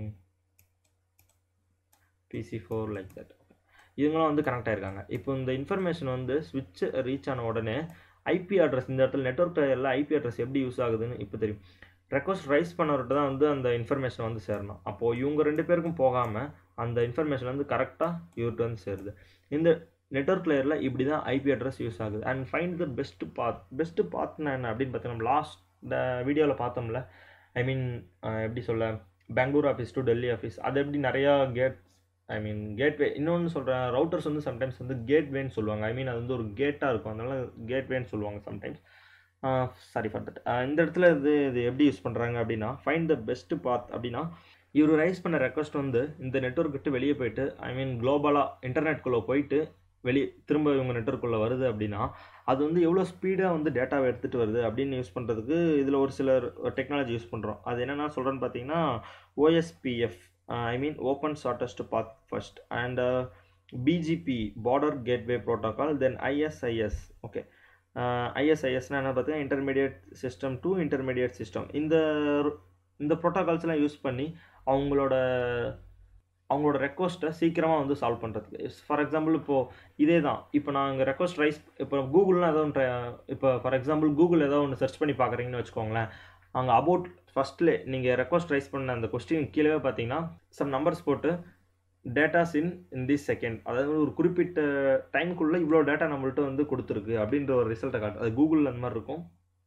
PC four like that இவங்களாம் வந்து கனெக்ட் ஆயிருக்காங்க இப்போ இந்த இன்ஃபர்மேஷன் வந்து ஸ்விட்ச் ரீச் ஆன உடனே ஐபி அட்ரஸ் இந்த இடத்துல நெட்ஒர்க் லேயரில் ஐபி அட்ரஸ் எப்படி யூஸ் ஆகுதுன்னு இப்போ தெரியும் ரெக்வஸ்ட் ரைஸ் பண்ணவர்கிட்ட தான் வந்து அந்த இன்ஃபர்மேஷன் வந்து சேரணும் அப்போது இவங்க ரெண்டு பேருக்கும் போகாமல் அந்த இன்ஃபர்மேஷன் வந்து கரெக்டாக இவர்கிட்ட வந்து சேருது இந்த நெட்ஒர்க் லேயரில் இப்படி தான் ஐபி அட்ரஸ் யூஸ் ஆகுது and find the best path best பாத்னா என்ன அப்படின்னு பார்த்தீங்கன்னா லாஸ்ட் இந்த வீடியோவில் பார்த்தோம்ல ஐ மீன் எப்படி சொல்ல Bangalore office to Delhi office அது எப்படி நிறையா கேட் ஐ மீன் கேட்வே இன்னொன்று சொல்கிறேன் ரவுட்டர்ஸ் வந்து சம்டைம்ஸ் வந்து கேட்வேன்னு சொல்லுவாங்க ஐ மீன் அது வந்து ஒரு கேட்டாக இருக்கும் அதனால கேட்வேன்னு சொல்லுவாங்க சம்டைம்ஸ் சாரி ஃபார் தட் இந்த இடத்துல இது இது எப்படி யூஸ் பண்ணுறாங்க அப்படின்னா ஃபைண்ட் த பெஸ்ட் பாத் அப்படின்னா இவர் ரைஸ் பண்ண ரெக்வஸ்ட் வந்து இந்த நெட்ஒர்க் விட்டு வெளியே போயிட்டு ஐ மீன் குளோபலாக இன்டர்நெட்குள்ளே போயிட்டு வெளியே திரும்ப இவங்க நெட்ஒர்க்குள்ளே வருது அப்படின்னா அது வந்து எவ்வளோ ஸ்பீடாக வந்து டேட்டாவை எடுத்துகிட்டு வருது அப்படின்னு யூஸ் பண்ணுறதுக்கு இதில் ஒரு சில டெக்னாலஜி யூஸ் பண்ணுறோம் அது என்னென்னா சொல்கிறேன்னு பார்த்தீங்கன்னா OSPF I mean open shortest path first and BGP border gateway protocol then ISIS okay ஐஎஸ்ஐஎஸ்னால் என்ன பார்த்தீங்கன்னா intermediate system to intermediate system இந்த இந்த ப்ரோட்டோகால்ஸ்லாம் யூஸ் பண்ணி அவங்களோட அவங்களோட ரெக்வஸ்ட்டை சீக்கிரமாக வந்து சால்வ் பண்ணுறதுக்கு ஃபார் எக்ஸாம்பிள் இப்போது இதே தான் இப்போ நான் இங்கே ரெக்வஸ்ட் ரைஸ் இப்போ கூகுள்லாம் ஏதோ ஒன்று இப்போ ஃபார் எக்ஸாம்பிள் கூகுள் ஏதோ ஒன்று சர்ச் பண்ணி பார்க்குறீங்கன்னு வச்சுக்கோங்களேன் அங்கே அபவுட் ஃபஸ்ட்லே நீங்கள் ரெக்வஸ்ட் ரைஸ் பண்ண அந்த கொஸ்டின் கீழே பார்த்தீங்கன்னா சம் நம்பர்ஸ் போட்டு datas in in this second அதாவது ஒரு குறிப்பிட்ட டைமுக்குள்ளே இவ்வளோ டேட்டா நம்மள்ட்ட வந்து கொடுத்துருக்கு அப்படின்ற ஒரு ரிசல்ட்டை காட்டு அது கூகுளில் அந்த மாதிரி இருக்கும்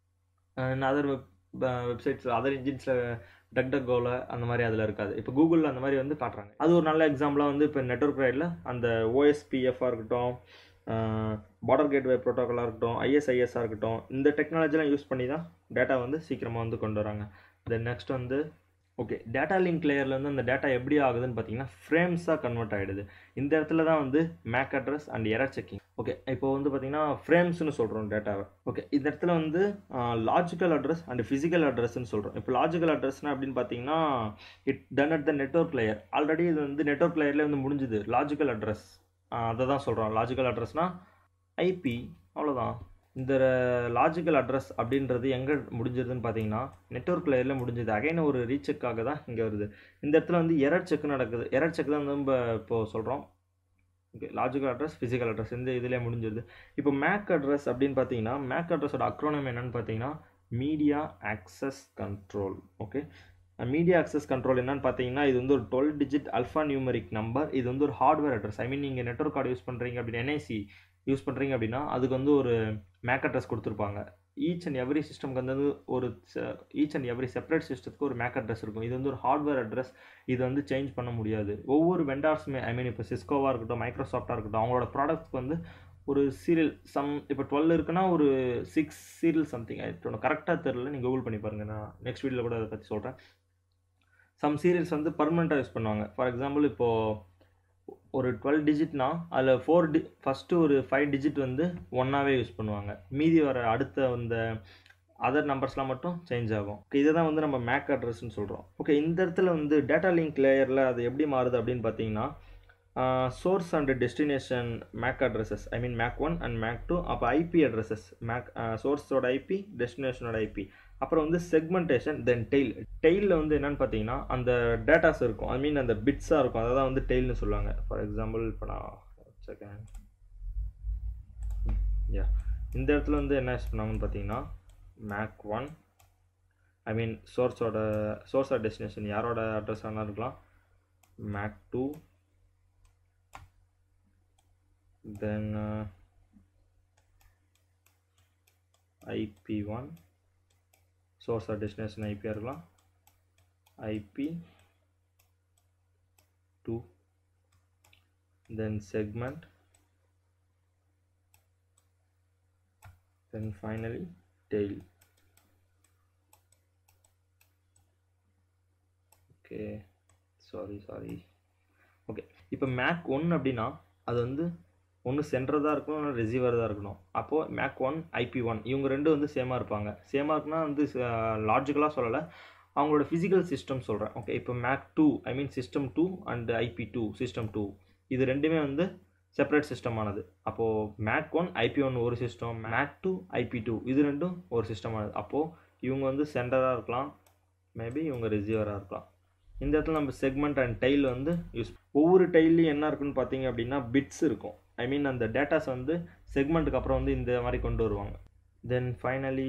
அதர் வெப் வெப்சைட்ஸ் அதர் இன்ஜின்ஸில் டக் டக் கோவில் அந்த மாதிரி அதில் இருக்காது இப்போ கூகுளில் அந்த மாதிரி வந்து காட்டுறாங்க அது ஒரு நல்ல எக்ஸாம்பிளாக வந்து இப்போ நெட்ஒர்க் ரைடில் அந்த ஓஎஸ்பிஎஃபாக இருக்கட்டும் பார்டர் கேட்வே ப்ரோட்டோக்காலாக இருக்கட்டும் ஐஎஸ்ஐஎஸ்ஸாக இருக்கட்டும் இந்த டெக்னாலஜிலாம் யூஸ் பண்ணி தான் டேட்டா வந்து சீக்கிரமாக வந்து கொண்டு வராங்க தென் நெக்ஸ்ட் வந்து ஓகே டேட்டா லிங்க் லேயரில் வந்து அந்த டேட்டா எப்படி ஆகுதுன்னு பார்த்தீங்கன்னா ஃப்ரேம்ஸாக கன்வெர்ட் ஆகிடுது இந்த இடத்துல தான் வந்து MAC address and error checking okay இப்போ வந்து பார்த்தீங்கன்னா ஃப்ரேம்ஸ்னு சொல்கிறோம் டேட்டாவை ஓகே இந்த இடத்துல வந்து லாஜிக்கல் அட்ரஸ் அண்ட் ஃபிசிக்கல் அட்ரஸ்ன்னு சொல்கிறோம் இப்போ லாஜிக்கல் அட்ரஸ்னா அப்படின்னு பார்த்தீங்கன்னா it done at the network layer already இது வந்து நெட்ஒர்க் லேயர்லேயே வந்து முடிஞ்சுது லாஜிக்கல் அட்ரஸ் அதை தான் சொல்கிறோம் லாஜிக்கல் அட்ரஸ்னால் ஐபி அவ்வளோதான் இந்த லாஜிக்கல் அட்ரஸ் அப்படின்றது எங்கே முடிஞ்சதுன்னு பார்த்தீங்கன்னா நெட்ஒர்க் லேயரில் முடிஞ்சது அகைன் ஒரு ரீசெக்காக தான் இங்கே வருது இந்த இடத்துல வந்து எரர் செக் நடக்குது எரர் செக் தான் நம்ம இப்போது சொல்கிறோம் okay logical address physical address இந்த இதிலே முடிஞ்சிருது இப்போ மேக் அட்ரஸ் அப்படின்னு பார்த்தீங்கன்னா மேக் அட்ரஸோட அக்ரோனம் என்னன்னு பார்த்தீங்கன்னா media access control okay media access control என்னன்னு பார்த்தீங்கன்னா இது வந்து ஒரு twelve digit alphanumeric number இது வந்து ஒரு ஹார்ட்வேர் அட்ரஸ் ஐ மீன் நீங்கள் நெட்ஒர்க் கார்டு யூஸ் பண்ணுறீங்க அப்படின்னு என்ஐசி யூஸ் பண்ணுறீங்க அப்படின்னா அதுக்கு வந்து ஒரு மேக் அட்ரஸ் கொடுத்துருப்பாங்க ஈச் அண்ட் எவ்ரி சிஸ்டம்க்கு வந்து ஒரு ஈச் அண்ட் எவ்ரி செப்பரேட் சிஸ்டத்துக்கு ஒரு மேக் அட்ரஸ் இருக்கும் இது வந்து ஒரு ஹார்ட்வேர் அட்ரஸ் இது வந்து சேஞ்ச் பண்ண முடியாது ஒவ்வொரு வெண்டார்ஸுமே ஐ மீன் இப்போ சிஸ்கோவாக இருக்கட்டும் மைக்ரோசாஃப்டாக இருக்கட்டும் அவங்களோட ப்ராடக்ட்ஸ்க்கு வந்து ஒரு சீரியல் சம் இப்போ டுவெல் இருக்குன்னா ஒரு சிக்ஸ் சீரியல் சம்திங் ஆயிட்டு கரெக்டாக தெரில நீங்கள் கூகுள் பண்ணி பாருங்கள் நான் நெக்ஸ்ட் வீடியோவில் கூட அதை பற்றி சொல்கிறேன் சம் சீரியல்ஸ் வந்து பர்மனெண்ட்டாக யூஸ் பண்ணுவாங்க ஃபார் எக்ஸாம்பிள் இப்போது ஒரு டுவெல் டிஜிட்னா அதில் ஃபோர் டி ஃபஸ்ட்டு ஒரு ஃபைவ் டிஜிட் வந்து ஒன்றாவே யூஸ் பண்ணுவாங்க மீதி வர அடுத்த அந்த அதர் நம்பர்ஸ்லாம் மட்டும் சேஞ்ச் ஆகும் ஓகே இதை தான் வந்து நம்ம மேக் அட்ரஸ்ன்னு சொல்கிறோம் ஓகே இந்த இடத்துல வந்து டேட்டா லிங்க் லேயரில் அது எப்படி மாறுது அப்படின்னு பார்த்தீங்கன்னா source and destination MAC addresses I mean MAC one and MAC two அப்போ ஐபி அட்ரஸஸ் மேக் சோர்ஸோட ஐபி டெஸ்டினேஷனோட ஐபி அப்புறம் வந்து செக்மெண்டேஷன் தென் டெய்ல் டெய்லில் வந்து என்னென்னு பார்த்தீங்கன்னா அந்த டேட்டாஸ் இருக்கும் ஐ மீன் அந்த பிட்ஸாக இருக்கும் அதை தான் வந்து டெய்ல்னு சொல்லுவாங்க ஃபார் எக்ஸாம்பிள் இப்போ நான் செகண்ட் யா இந்த இடத்துல வந்து என்ன யூஸ் பண்ணாங்கன்னு பார்த்தீங்கன்னா மேக் ஒன் ஐ மீன் சோர்ஸோட சோர்ஸ் ஆர் டெஸ்டினேஷன் யாரோட அட்ரஸ் வேணால் இருக்கலாம் MAC two then IP one source or destination ஐபியாக இருக்கலாம் IP two then segment then finally tail okay sorry sorry okay இப்போ மேக் ஒன் அப்படின்னா அது வந்து ஒன்று சென்டர் தான் இருக்கணும் இல்லை ரிசீவர் தான் இருக்கணும் அப்போது மேக் ஒன் ஐபி ஒன் இவங்க ரெண்டும் வந்து சேமாக இருப்பாங்க சேமாக இருக்குன்னா வந்து லாஜிக்கலாக சொல்லலை அவங்களோட ஃபிசிக்கல் சிஸ்டம் சொல்கிறேன் ஓகே இப்போ MAC two I mean system two and IP two system two இது ரெண்டுமே வந்து செப்பரேட் சிஸ்டமானது அப்போது மேக் ஒன் ஐபி ஒன் ஒரு system MAC two IP two இது ரெண்டும் ஒரு சிஸ்டமானது அப்போது இவங்க வந்து சென்டராக இருக்கலாம் மேபி இவங்க ரிசீவராக இருக்கலாம் இந்த இடத்துல நம்ம செக்மெண்ட் அண்ட் டைல் வந்து யூஸ் ஒவ்வொரு டைல்லையும் என்ன இருக்குன்னு பார்த்தீங்க அப்படின்னா பிட்ஸ் இருக்கும் ஐ மீன் அந்த டேட்டாஸ் வந்து செக்மெண்ட்டுக்கு அப்புறம் வந்து இந்த மாதிரி கொண்டு வருவாங்க then finally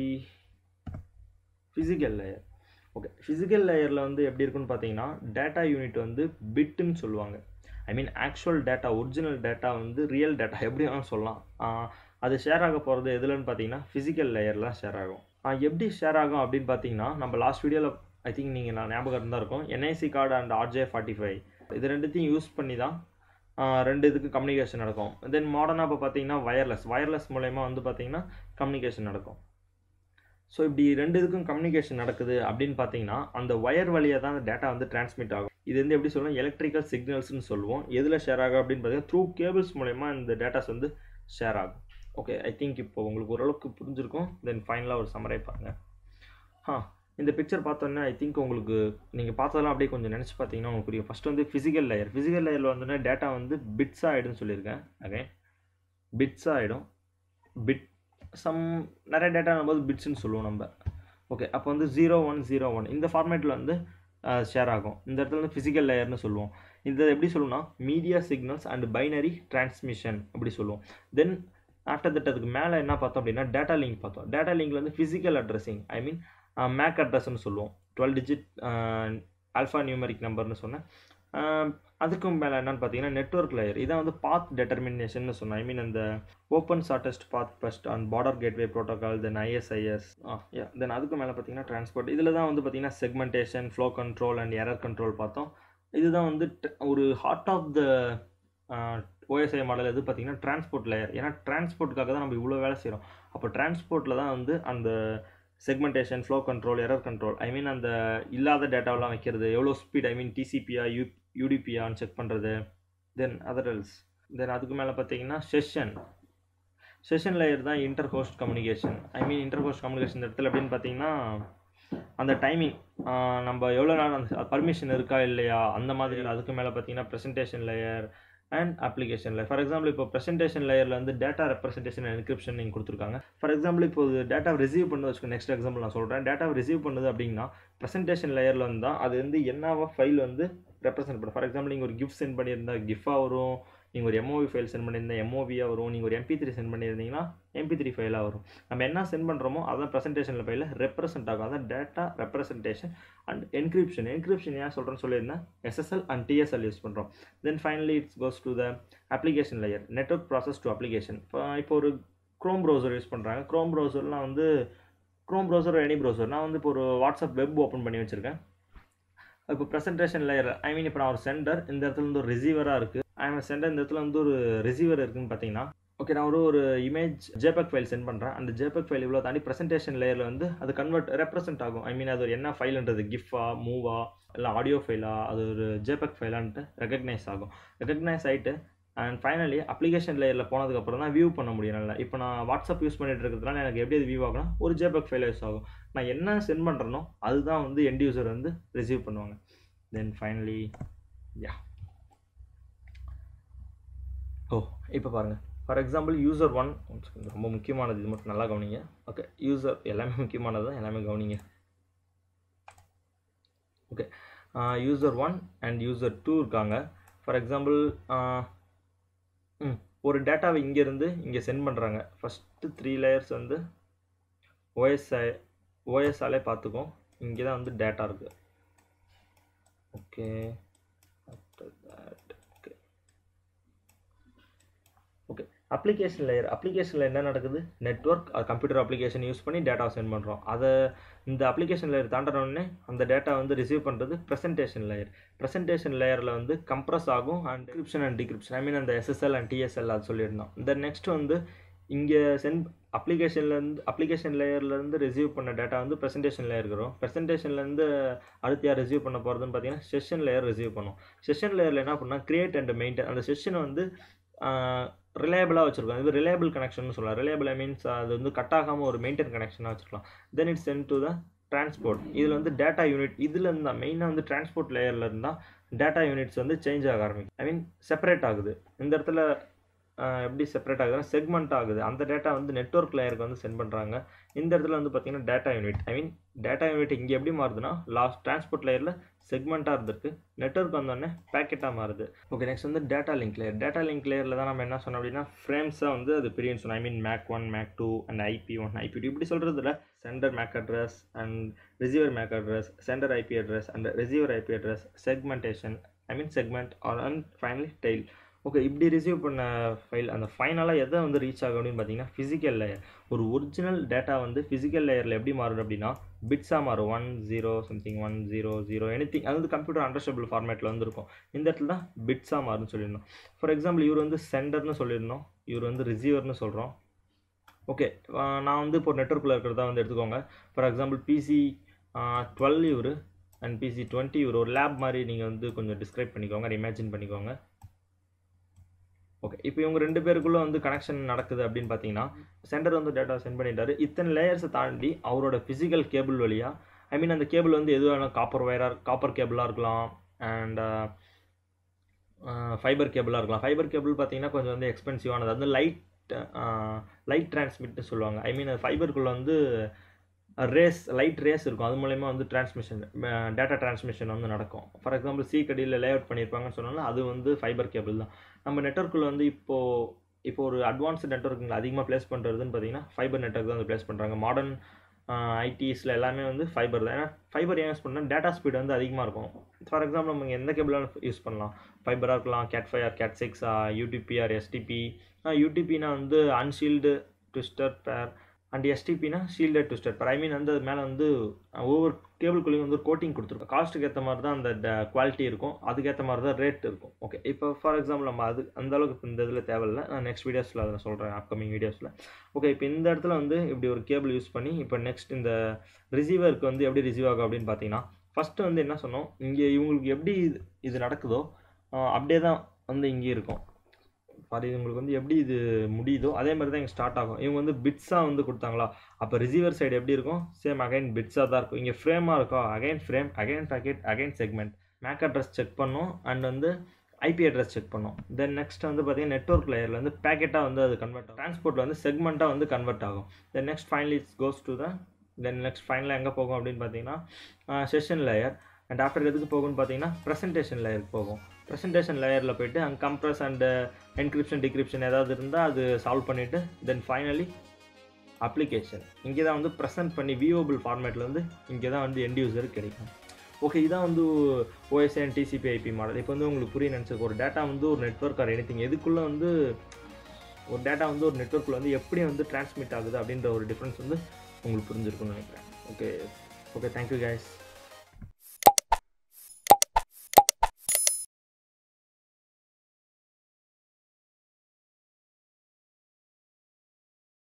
physical layer okay physical லேயரில் வந்து எப்படி இருக்குன்னு பார்த்தீங்கன்னா டேட்டா யூனிட் வந்து பிட்டுன்னு சொல்லுவாங்க I mean actual data original data வந்து ரியல் டேட்டா எப்படி வேணாலும் சொல்லலாம் ஆஹ் அது ஷேர் ஆக போகிறது எதுலன்னு பார்த்தீங்கன்னா ஃபிசிக்கல் லேயரில் ஷேர் ஆகும் ஆஹ் எப்படி ஷேர் ஆகும் அப்படின்னு பார்த்தீங்கன்னா நம்ம லாஸ்ட் வீடியோவில் ஐ திங்க் நீங்கள் நான் ஞாபகம் இருந்தால் இருக்கும் NIC card and RJ forty five இது ரெண்டுத்தையும் யூஸ் பண்ணி தான் ஆஹ் ரெண்டு இதுக்கு கம்யூனிகேஷன் நடக்கும் தென் மாடர்னாக இப்போ பார்த்தீங்கன்னா வயர்லெஸ் வயர்லெஸ் மூலயமா வந்து பார்த்தீங்கன்னா கம்யூனிகேஷன் நடக்கும் ஸோ இப்படி ரெண்டு இதுக்கும் கம்யூனிகேஷன் நடக்குது அப்படின்னு பார்த்தீங்கன்னா அந்த ஒயர் வழியாக தான் அந்த டேட்டா வந்து டிரான்ஸ்மிட் ஆகும் இது வந்து எப்படி சொல்லணும் எலக்ட்ரிக்கல் சிக்னல்ஸ்னு சொல்லுவோம் எதில் ஷேர் ஆகும் அப்படின்னு பார்த்தீங்கன்னா த்ரூ கேபிள்ஸ் மூலயமா இந்த டேட்டாஸ் வந்து ஷேர் ஆகும் ஓகே ஐ திங்க் இப்போ உங்களுக்கு ஓரளவுக்கு புரிஞ்சிருக்கும் தென் ஃபைனலாக ஒரு சமரை பாருங்க ஆ இந்த பிக்சர் பார்த்தோன்னே ஐ திங்க் உங்களுக்கு நீங்கள் பார்த்ததெல்லாம் அப்படியே கொஞ்சம் நினச்சி பார்த்தீங்கன்னா உங்களுக்கு புரியும் ஃபஸ்ட்டு வந்து ஃபிசிக்கல் லேயர் ஃபிசிக்கல் லேயரில் வந்தோடனே டேட்டா வந்து பிட்ஸ் ஆகிடும்னு சொல்லியிருக்கேன் ஓகே பிட்ஸ் ஆகிடும் பிட் சம் நிறைய டேட்டா போது பிட்ஸ்னு சொல்லுவோம் நம்ம ஓகே அப்போ வந்து ஜீரோ ஒன் ஜீரோ ஒன் இந்த ஃபார்மேட்டில் வந்து ஷேர் ஆகும் இந்த இடத்துல வந்து ஃபிசிக்கல் லேயர்னு சொல்லுவோம் இது எப்படி சொல்லுவோம்னா media signals and binary transmission அப்படி சொல்லுவோம் தென் ஆஃப்டர் தட் அதுக்கு மேலே என்ன பார்த்தோம் அப்படின்னா டேட்டா லிங்க் பார்த்தோம் டேட்டா லிங்க்ல வந்து physical addressing I mean MAC அட்ரஸ்ன்னு சொல்லுவோம் டுவெல் டிஜிட் ஆல்ஃபா நியூமரிக் நம்பர்னு சொன்னேன் ஆஹ் அதுக்கும் மேலே என்னன்னு பார்த்தீங்கன்னா நெட்ஒர்க் லேயர் இதான் வந்து பாத் டெட்டர்மினேஷன் சொன்னேன் ஐ மீன் அந்த open shortest path first and border gateway protocol then ISIS then அதுக்கு மேலே பார்த்தீங்கன்னா டிரான்ஸ்போர்ட் இதில் தான் வந்து பார்த்தீங்கன்னா segmentation flow control and error control பார்த்தோம் இதுதான் வந்து ட- ஒரு heart of the OSI model எது பார்த்தீங்கன்னா டிரான்ஸ்போர்ட் லேயர் ஏன்னா டிரான்ஸ்போர்ட்டுக்காக தான் நம்ம இவ்வளோ வேலை செய்கிறோம் அப்போ டிரான்ஸ்போர்ட்டில் தான் வந்து அந்த segmentation flow control error control I mean அந்த இல்லாத டேட்டாவெல்லாம் வைக்கிறது எவ்வளோ ஸ்பீட் ஐ மீன் டிசிபியா யூ யூடிபியான்னு செக் பண்ணுறது தென் அதர் எல்ஸ் தென் அதுக்கு மேலே பார்த்தீங்கன்னா செஷன் செஷன் லேயர் தான் inter host communication I mean inter host communication இந்த இடத்துல எப்படின்னு பார்த்தீங்கன்னா அந்த டைமிங் நம்ம எவ்வளோ நேரம் அந்த பர்மிஷன் இருக்கா இல்லையா அந்த மாதிரி அதுக்கு மேலே பார்த்தீங்கன்னா presentation layer and application layer for example இப்போ ப்ரெசன்டேஷன் லேயரில் வந்து டேட்டா ரெப்ரசன்டேஷன் அண்ட் என்கிரிப்ஷன் நீங்கள் கொடுத்துருக்காங்க ஃபார் எக்ஸாம்பிள் இப்போ டேட்டா ரிசீவ் பண்ணது வச்சுக்கோ நெக்ஸ்ட் எக்ஸாம்பிள் நான் சொல்கிறேன் டேட்டா ரிசீவ் பண்ணுது அப்படின்னா ப்ரெசன்டேஷன் லேயரில் வந்தால் அது வந்து என்னவா ஃபைல் வந்து ரெப்ரசென்ட் பண்ணும் ஃபார் எக்ஸாம்பிள் நீங்கள் ஒரு கிஃப்ட் சென்ட் பண்ணியிருந்தா கிஃப்டாக வரும் நீங்கள் ஒரு எம்ஓவி ஃபைல் சென்ட் பண்ணியிருந்தா எம்ஓவியாக வரும் நீங்கள் ஒரு எம்பி த்ரீ சென்ட் பண்ணியிருந்தீங்கன்னா எம்பி த்ரீ ஃபைலாக வரும் நம்ம என்ன சென்ட் பண்ணுறோமோ அதான் ப்ரெசன்டேஷனில் ஃபைலில் ரெப்ரசென்ட் ஆகும் அதான் data representation and encryption encryption ஏன் சொல்கிறேன்னு சொல்லியிருந்தேன் எஸ்எஸ்எல் அண்ட் டிஎஸ்எல் யூஸ் பண்ணுறோம் then finally it's goes to the application layer network process to application இப்போ இப்போ ஒரு க்ரோம் ப்ரௌசர் யூஸ் பண்ணுறாங்க க்ரோம் ப்ரௌசர்லாம் வந்து க்ரோம் ப்ரௌசர் எனி ப்ரௌசர் நான் வந்து இப்போ ஒரு வாட்ஸ்அப் வெப் ஓப்பன் பண்ணி வச்சுருக்கேன் இப்போ ப்ரெசன்டேஷன் லேயர் ஐ மீன் இப்போ நான் ஒரு சென்டர் இந்த இடத்துல வந்து ஒரு ரிசீவராக இருக்குது ஐ மீன் சென்டர் இந்த இடத்துல வந்து ஒரு ரிசீவர் இருக்குன்னு பார்த்தீங்கன்னா ஓகே நான் ஒரு ஒரு இமேஜ் ஜேபக் ஃபைல் சென்ட் பண்ணுறேன் அந்த ஜேபக் ஃபைல் இவ்வளோ தாண்டி ப்ரெசன்டேஷன் லேயரில் வந்து அது கன்வெர்ட் ரெப்ரசென்ட் ஆகும் ஐ மீன் அது ஒரு என்ன ஃபைல்ன்றது கிஃப்டா மூவா இல்லை ஆடியோ ஃபைலா அது ஒரு ஜேபக் ஃபைலான்ட்டு ரெகக்னைஸ் ஆகும் ரெகக்னைஸ் ஆகிட்டு அண்ட் ஃபைனலி அப்ளிகேஷன் லேயரில் போனதுக்கப்புறம் தான் வியூ பண்ண முடியும் நல்லா இப்போ நான் வாட்ஸ்அப் யூஸ் பண்ணிட்டு இருக்கிறதுனால எனக்கு எப்படி அது வியூ ஆகும்னா ஒரு ஜேபக் ஃபைல் யூஸ் ஆகும் நான் என்ன சென்ட் பண்ணுறனோ அதுதான் வந்து எண்ட் யூசர் வந்து ரிசீவ் பண்ணுவாங்க தென் ஃபைனலி யா ஓ இப்போ பாருங்கள் ஃபார் எக்ஸாம்பிள் யூசர் ஒன் ரொம்ப முக்கியமானது இது மட்டும் நல்லா கவனிங்க ஓகே யூசர் எல்லாமே முக்கியமானது தான் எல்லாமே கவனிங்க okay user one and user two இருக்காங்க ஃபார் எக்ஸாம்பிள் ம் ஒரு டேட்டாவை இங்கேருந்து இங்கே சென்ட் பண்ணுறாங்க ஃபஸ்ட்டு த்ரீ லேயர்ஸ் வந்து ஓஎஸ்ஐ ஓஎஸ்ஆலே பார்த்துக்கும் இங்கே தான் வந்து டேட்டா இருக்குது okay after that okay okay application layer அப்ளிகேஷனில் என்ன நடக்குது நெட்ஒர்க் கம்ப்யூட்டர் அப்ளிகேஷன் யூஸ் பண்ணி டேட்டா சென்ட் பண்ணுறோம் அதை இந்த அப்ளிகேஷன் லேயர் தாண்டனோடனே அந்த டேட்டா வந்து ரிசீவ் பண்ணுறது ப்ரெசன்டேஷன் லேயர் ப்ரெசன்டேஷன் லேயரில் வந்து கம்ப்ரஸ் ஆகும் and decryption and decryption I mean அந்த எஸ்எஸ்எல் அண்ட் டிஎஸ்எல் அது சொல்லியிருந்தோம் இந்த நெக்ஸ்ட் வந்து இங்கே சென்ட் அப்ளிகேஷன்லேருந்து அப்ளிகேஷன் லேயர்லேருந்து ரிசீவ் பண்ண டேட்டா வந்து ப்ரெசன்டேஷன் லேயர் இருக்கிறோம் ப்ரெசன்டேஷன்லேருந்து அடுத்து யார் ரிசீவ் பண்ண போகிறதுன்னு பார்த்தீங்கன்னா செஷன் லேயர் ரிசீவ் பண்ணும் செஷன் லேயரில் என்ன பண்ணால் கிரியேட் அண்ட் மெயின்டைன் அந்த செஷனை வந்து ரிலேபிளாக வச்சுருக்கோம் இது ரிலேபிள் கனெக்ஷன் சொல்லலாம் ரிலேபிள் மீன்ஸ் அது வந்து கட் ஆகாமல் ஒரு மெயின்டைன் கனெக்ஷனாக வச்சுருக்கலாம் then it's sent to the transport இதில் வந்து டேட்டா யூனிட் இதில் இருந்தால் மெயினாக வந்து டிரான்ஸ்போர்ட் லேயரில் இருந்தால் டேட்டா யூனிட்ஸ் வந்து சேஞ்ச் ஆக ஆரம்பிக்கும் ஐ மீன் செப்பரேட் ஆகுது இந்த இடத்துல எப்படி செப்பரேட் ஆகுதுன்னா செக்மெண்ட் ஆகுது அந்த டேட்டா வந்து நெட்ஒர்க் லேயருக்கு வந்து சென்ட் பண்ணுறாங்க இந்த இடத்துல வந்து பார்த்தீங்கன்னா data unit I mean data unit இங்கே எப்படி மாறுதுன்னா லாஸ்ட் டிரான்ஸ்போர்ட் லேயரில் செக்மெண்ட்டாக இருந்திருக்கு நெட்ஒர்க் வந்தோடனே பேக்கெட்டாக மாறுது ஓகே நெக்ஸ்ட் வந்து data link layer data link லேயரில் தான் நம்ம என்ன சொன்னோம் அப்படின்னா ஃப்ரேம்ஸாக வந்து அது பிரியும் சொன்னோம் I mean MAC one MAC two and IP one IP two இப்படி சொல்கிறதுல sender MAC address and receiver MAC address sender IP address and receiver IP address segmentation I mean segment or and finally tail okay இப்படி receive பண்ண file அந்த ஃபைனலாக எதை வந்து reach ஆகும் அப்படின்னு பார்த்தீங்கன்னா ஃபிசிக்கல் லேயர் ஒரு ஒரிஜினல் டேட்டா வந்து ஃபிசிக்கல் லேயரில் எப்படி மாறும் அப்படின்னா பிட்ஸாக மாறும் one zero something one zero zero anything அது வந்து கம்ப்யூட்டர் அண்டர்ஸ்டபிள் ஃபார்மேட்டில் வந்து இருக்கும் இந்த இடத்துல தான் பிட்ஸாக மாறும்னு சொல்லியிருந்தோம் ஃபார் எக்ஸாம்பிள் இவர் வந்து சென்டர்னு சொல்லியிருந்தோம் இவர் வந்து ரிசீவர்னு சொல்கிறோம் ஓகே நான் வந்து இப்போ நெட்ஒர்க்கில் இருக்கிறதா வந்து எடுத்துக்கோங்க ஃபார் எக்ஸாம்பிள் பிசி டுவெல் இவர் அண்ட் பிசி டுவெண்ட்டி இவர் ஒரு லேப் மாதிரி நீங்கள் வந்து கொஞ்சம் டிஸ்கிரைப் பண்ணிக்கோங்க இமேஜின் பண்ணிக்கோங்க ஓகே இப்போ இவங்க ரெண்டு பேருக்குள்ளே வந்து கனெக்ஷன் நடக்குது அப்படின்னு பார்த்தீங்கன்னா சென்டர் வந்து டேட்டா சென்ட் பண்ணிட்டாரு இத்தனை லேயர்ஸை தாண்டி அவரோட ஃபிசிக்கல் கேபிள் வழியாக ஐ மீன் அந்த கேபிள் வந்து எது வேணால் காப்பர் ஒயராக காப்பர் கேபிளாக இருக்கலாம் அண்ட் ஃபைபர் கேபிளாக இருக்கலாம் ஃபைபர் கேபிள் பார்த்தீங்கன்னா கொஞ்சம் வந்து எக்ஸ்பென்சிவானது அது லைட் லைட் டிரான்ஸ்மிட்னு சொல்லுவாங்க ஐ மீன் ஃபைபருக்குள்ளே வந்து ரேஸ் லைட் ரேஸ் இருக்கும் அது மூலயமா வந்து டிரான்ஸ்மிஷன் டேட்டா டிரான்ஸ்மிஷன் வந்து நடக்கும் ஃபார் எக்ஸாம்பிள் சி கடியில் லே அவுட் பண்ணியிருப்பாங்கன்னு சொன்னாலும் அது வந்து ஃபைபர் கேபிள் தான் நம்ம நெட்ஒர்க்கில் வந்து இப்போது இப்போ ஒரு அட்வான்ஸ்டு நெட்ஒர்க்கில் அதிகமாக ப்ளேஸ் பண்ணுறதுன்னு பார்த்தீங்கன்னா ஃபைபர் நெட்ஒர்க் தான் வந்து ப்ளேஸ் பண்ணுறாங்க மாடர்ன் ஐடிஸில் எல்லாமே வந்து ஃபைபர் தான் ஏன்னா ஃபைபர் ஏன் யூஸ் பண்ணால் டேட்டா ஸ்பீட் வந்து அதிகமாக இருக்கும் ஃபார் எக்ஸாம்பிள் நம்ம எந்த கேபிளாக யூஸ் பண்ணலாம் ஃபைபராக இருக்கலாம் cat five or cat six UTP or STP யூடிபினா வந்து அன்ஷீல்டு ட்விஸ்டர் பேர் அண்ட் எஸ்டிபினா ஷீல்டட் ட்விஸ்டர் பேர் ஐ மீன் வந்து அது மேலே வந்து ஒவ்வொரு கேபிள்குள்ளேயும் வந்து ஒரு கோட்டிங் கொடுத்துருக்கோம் காஸ்ட்டுக்கு ஏற்ற மாதிரி தான் அந்த குவாலிட்டி இருக்கும் அதுக்கேற்ற மாதிரி தான் ரேட் இருக்கும் ஓகே இப்போ ஃபார் எக்ஸாம்பிள் நம்ம அது அந்த அளவுக்கு இந்த இதில் தேவையில்லை நான் நெக்ஸ்ட் வீடியோஸில் அதை சொல்கிறேன் அப்கமிங் வீடியோஸில் ஓகே இப்போ இந்த இடத்துல வந்து இப்படி ஒரு கேபிள் யூஸ் பண்ணி இப்போ நெக்ஸ்ட் இந்த ரிசீவருக்கு வந்து எப்படி ரிசீவ் ஆகும் அப்படின்னு பார்த்தீங்கன்னா ஃபஸ்ட்டு வந்து என்ன சொன்னோம் இங்கே இவங்களுக்கு எப்படி இது இது நடக்குதோ அப்படியே தான் வந்து இங்கே இருக்கும் சாரி உங்களுக்கு வந்து எப்படி இது முடியுதோ அதே மாதிரி தான் இங்கே ஸ்டார்ட் ஆகும் இவங்க வந்து பிட்ஸாக வந்து கொடுத்தாங்களா அப்போ ரிசீவர் சைடு எப்படி இருக்கும் சேம் அகைன் பிட்ஸாக தான் இருக்கும் இங்கே ஃப்ரேமாக இருக்கும் again frame again packet again segment MAC address check பண்ணோம் அண்ட் வந்து ஐபி அட்ரஸ் செக் பண்ணோம் தென் நெக்ஸ்ட் வந்து பார்த்தீங்கன்னா நெட்ஒர்க் லேயரில் வந்து பேக்கெட்டாக வந்து அது கன்வெர்ட் ஆகும் டிரான்ஸ்போர்ட்டில் வந்து செக்மெண்ட்டாக வந்து கன்வெர்ட் ஆகும் then next finally it's goes to the then next ஃபைனலாக எங்கே போகும் அப்படின்னு பார்த்தீங்கன்னா செஷன் லேயர் அண்ட் ஆஃப்டர் எதுக்கு போகும்னு பார்த்தீங்கன்னா ப்ரெசன்டேஷன் லேயருக்கு போகும் ப்ரெசன்டேஷன் லேயரில் போயிட்டு அங்கே கம்ப்ரஸ் அண்ட் என்கிரிப்ஷன் டிகிரிப்ஷன் ஏதாவது இருந்தால் அது சால்வ் பண்ணிவிட்டு தென் ஃபைனலி அப்ளிகேஷன் இங்கே தான் வந்து ப்ரெசென்ட் பண்ணி வியூவபிள் ஃபார்மேட்டில் வந்து இங்கே தான் வந்து எண்ட் யூசருக்கு கிடைக்கும் ஓகே இதான் வந்து ஓஎஸ்ஏன் டிசிபி ஐபி மாடல் இப்போ வந்து உங்களுக்கு புரிய நினச்சிருக்கு ஒரு டேட்டா வந்து ஒரு நெட்ஒர்க் ஆர் எனிதிங் எதுக்குள்ளே வந்து ஒரு டேட்டா வந்து ஒரு நெட்ஒர்க்கில் வந்து எப்படி வந்து டிரான்ஸ்மிட் ஆகுது அப்படின்ற ஒரு டிஃப்ரென்ஸ் வந்து உங்களுக்கு புரிஞ்சிருக்குன்னு நினைக்கிறேன் ஓகே ஓகே தேங்க்யூ கைஸ்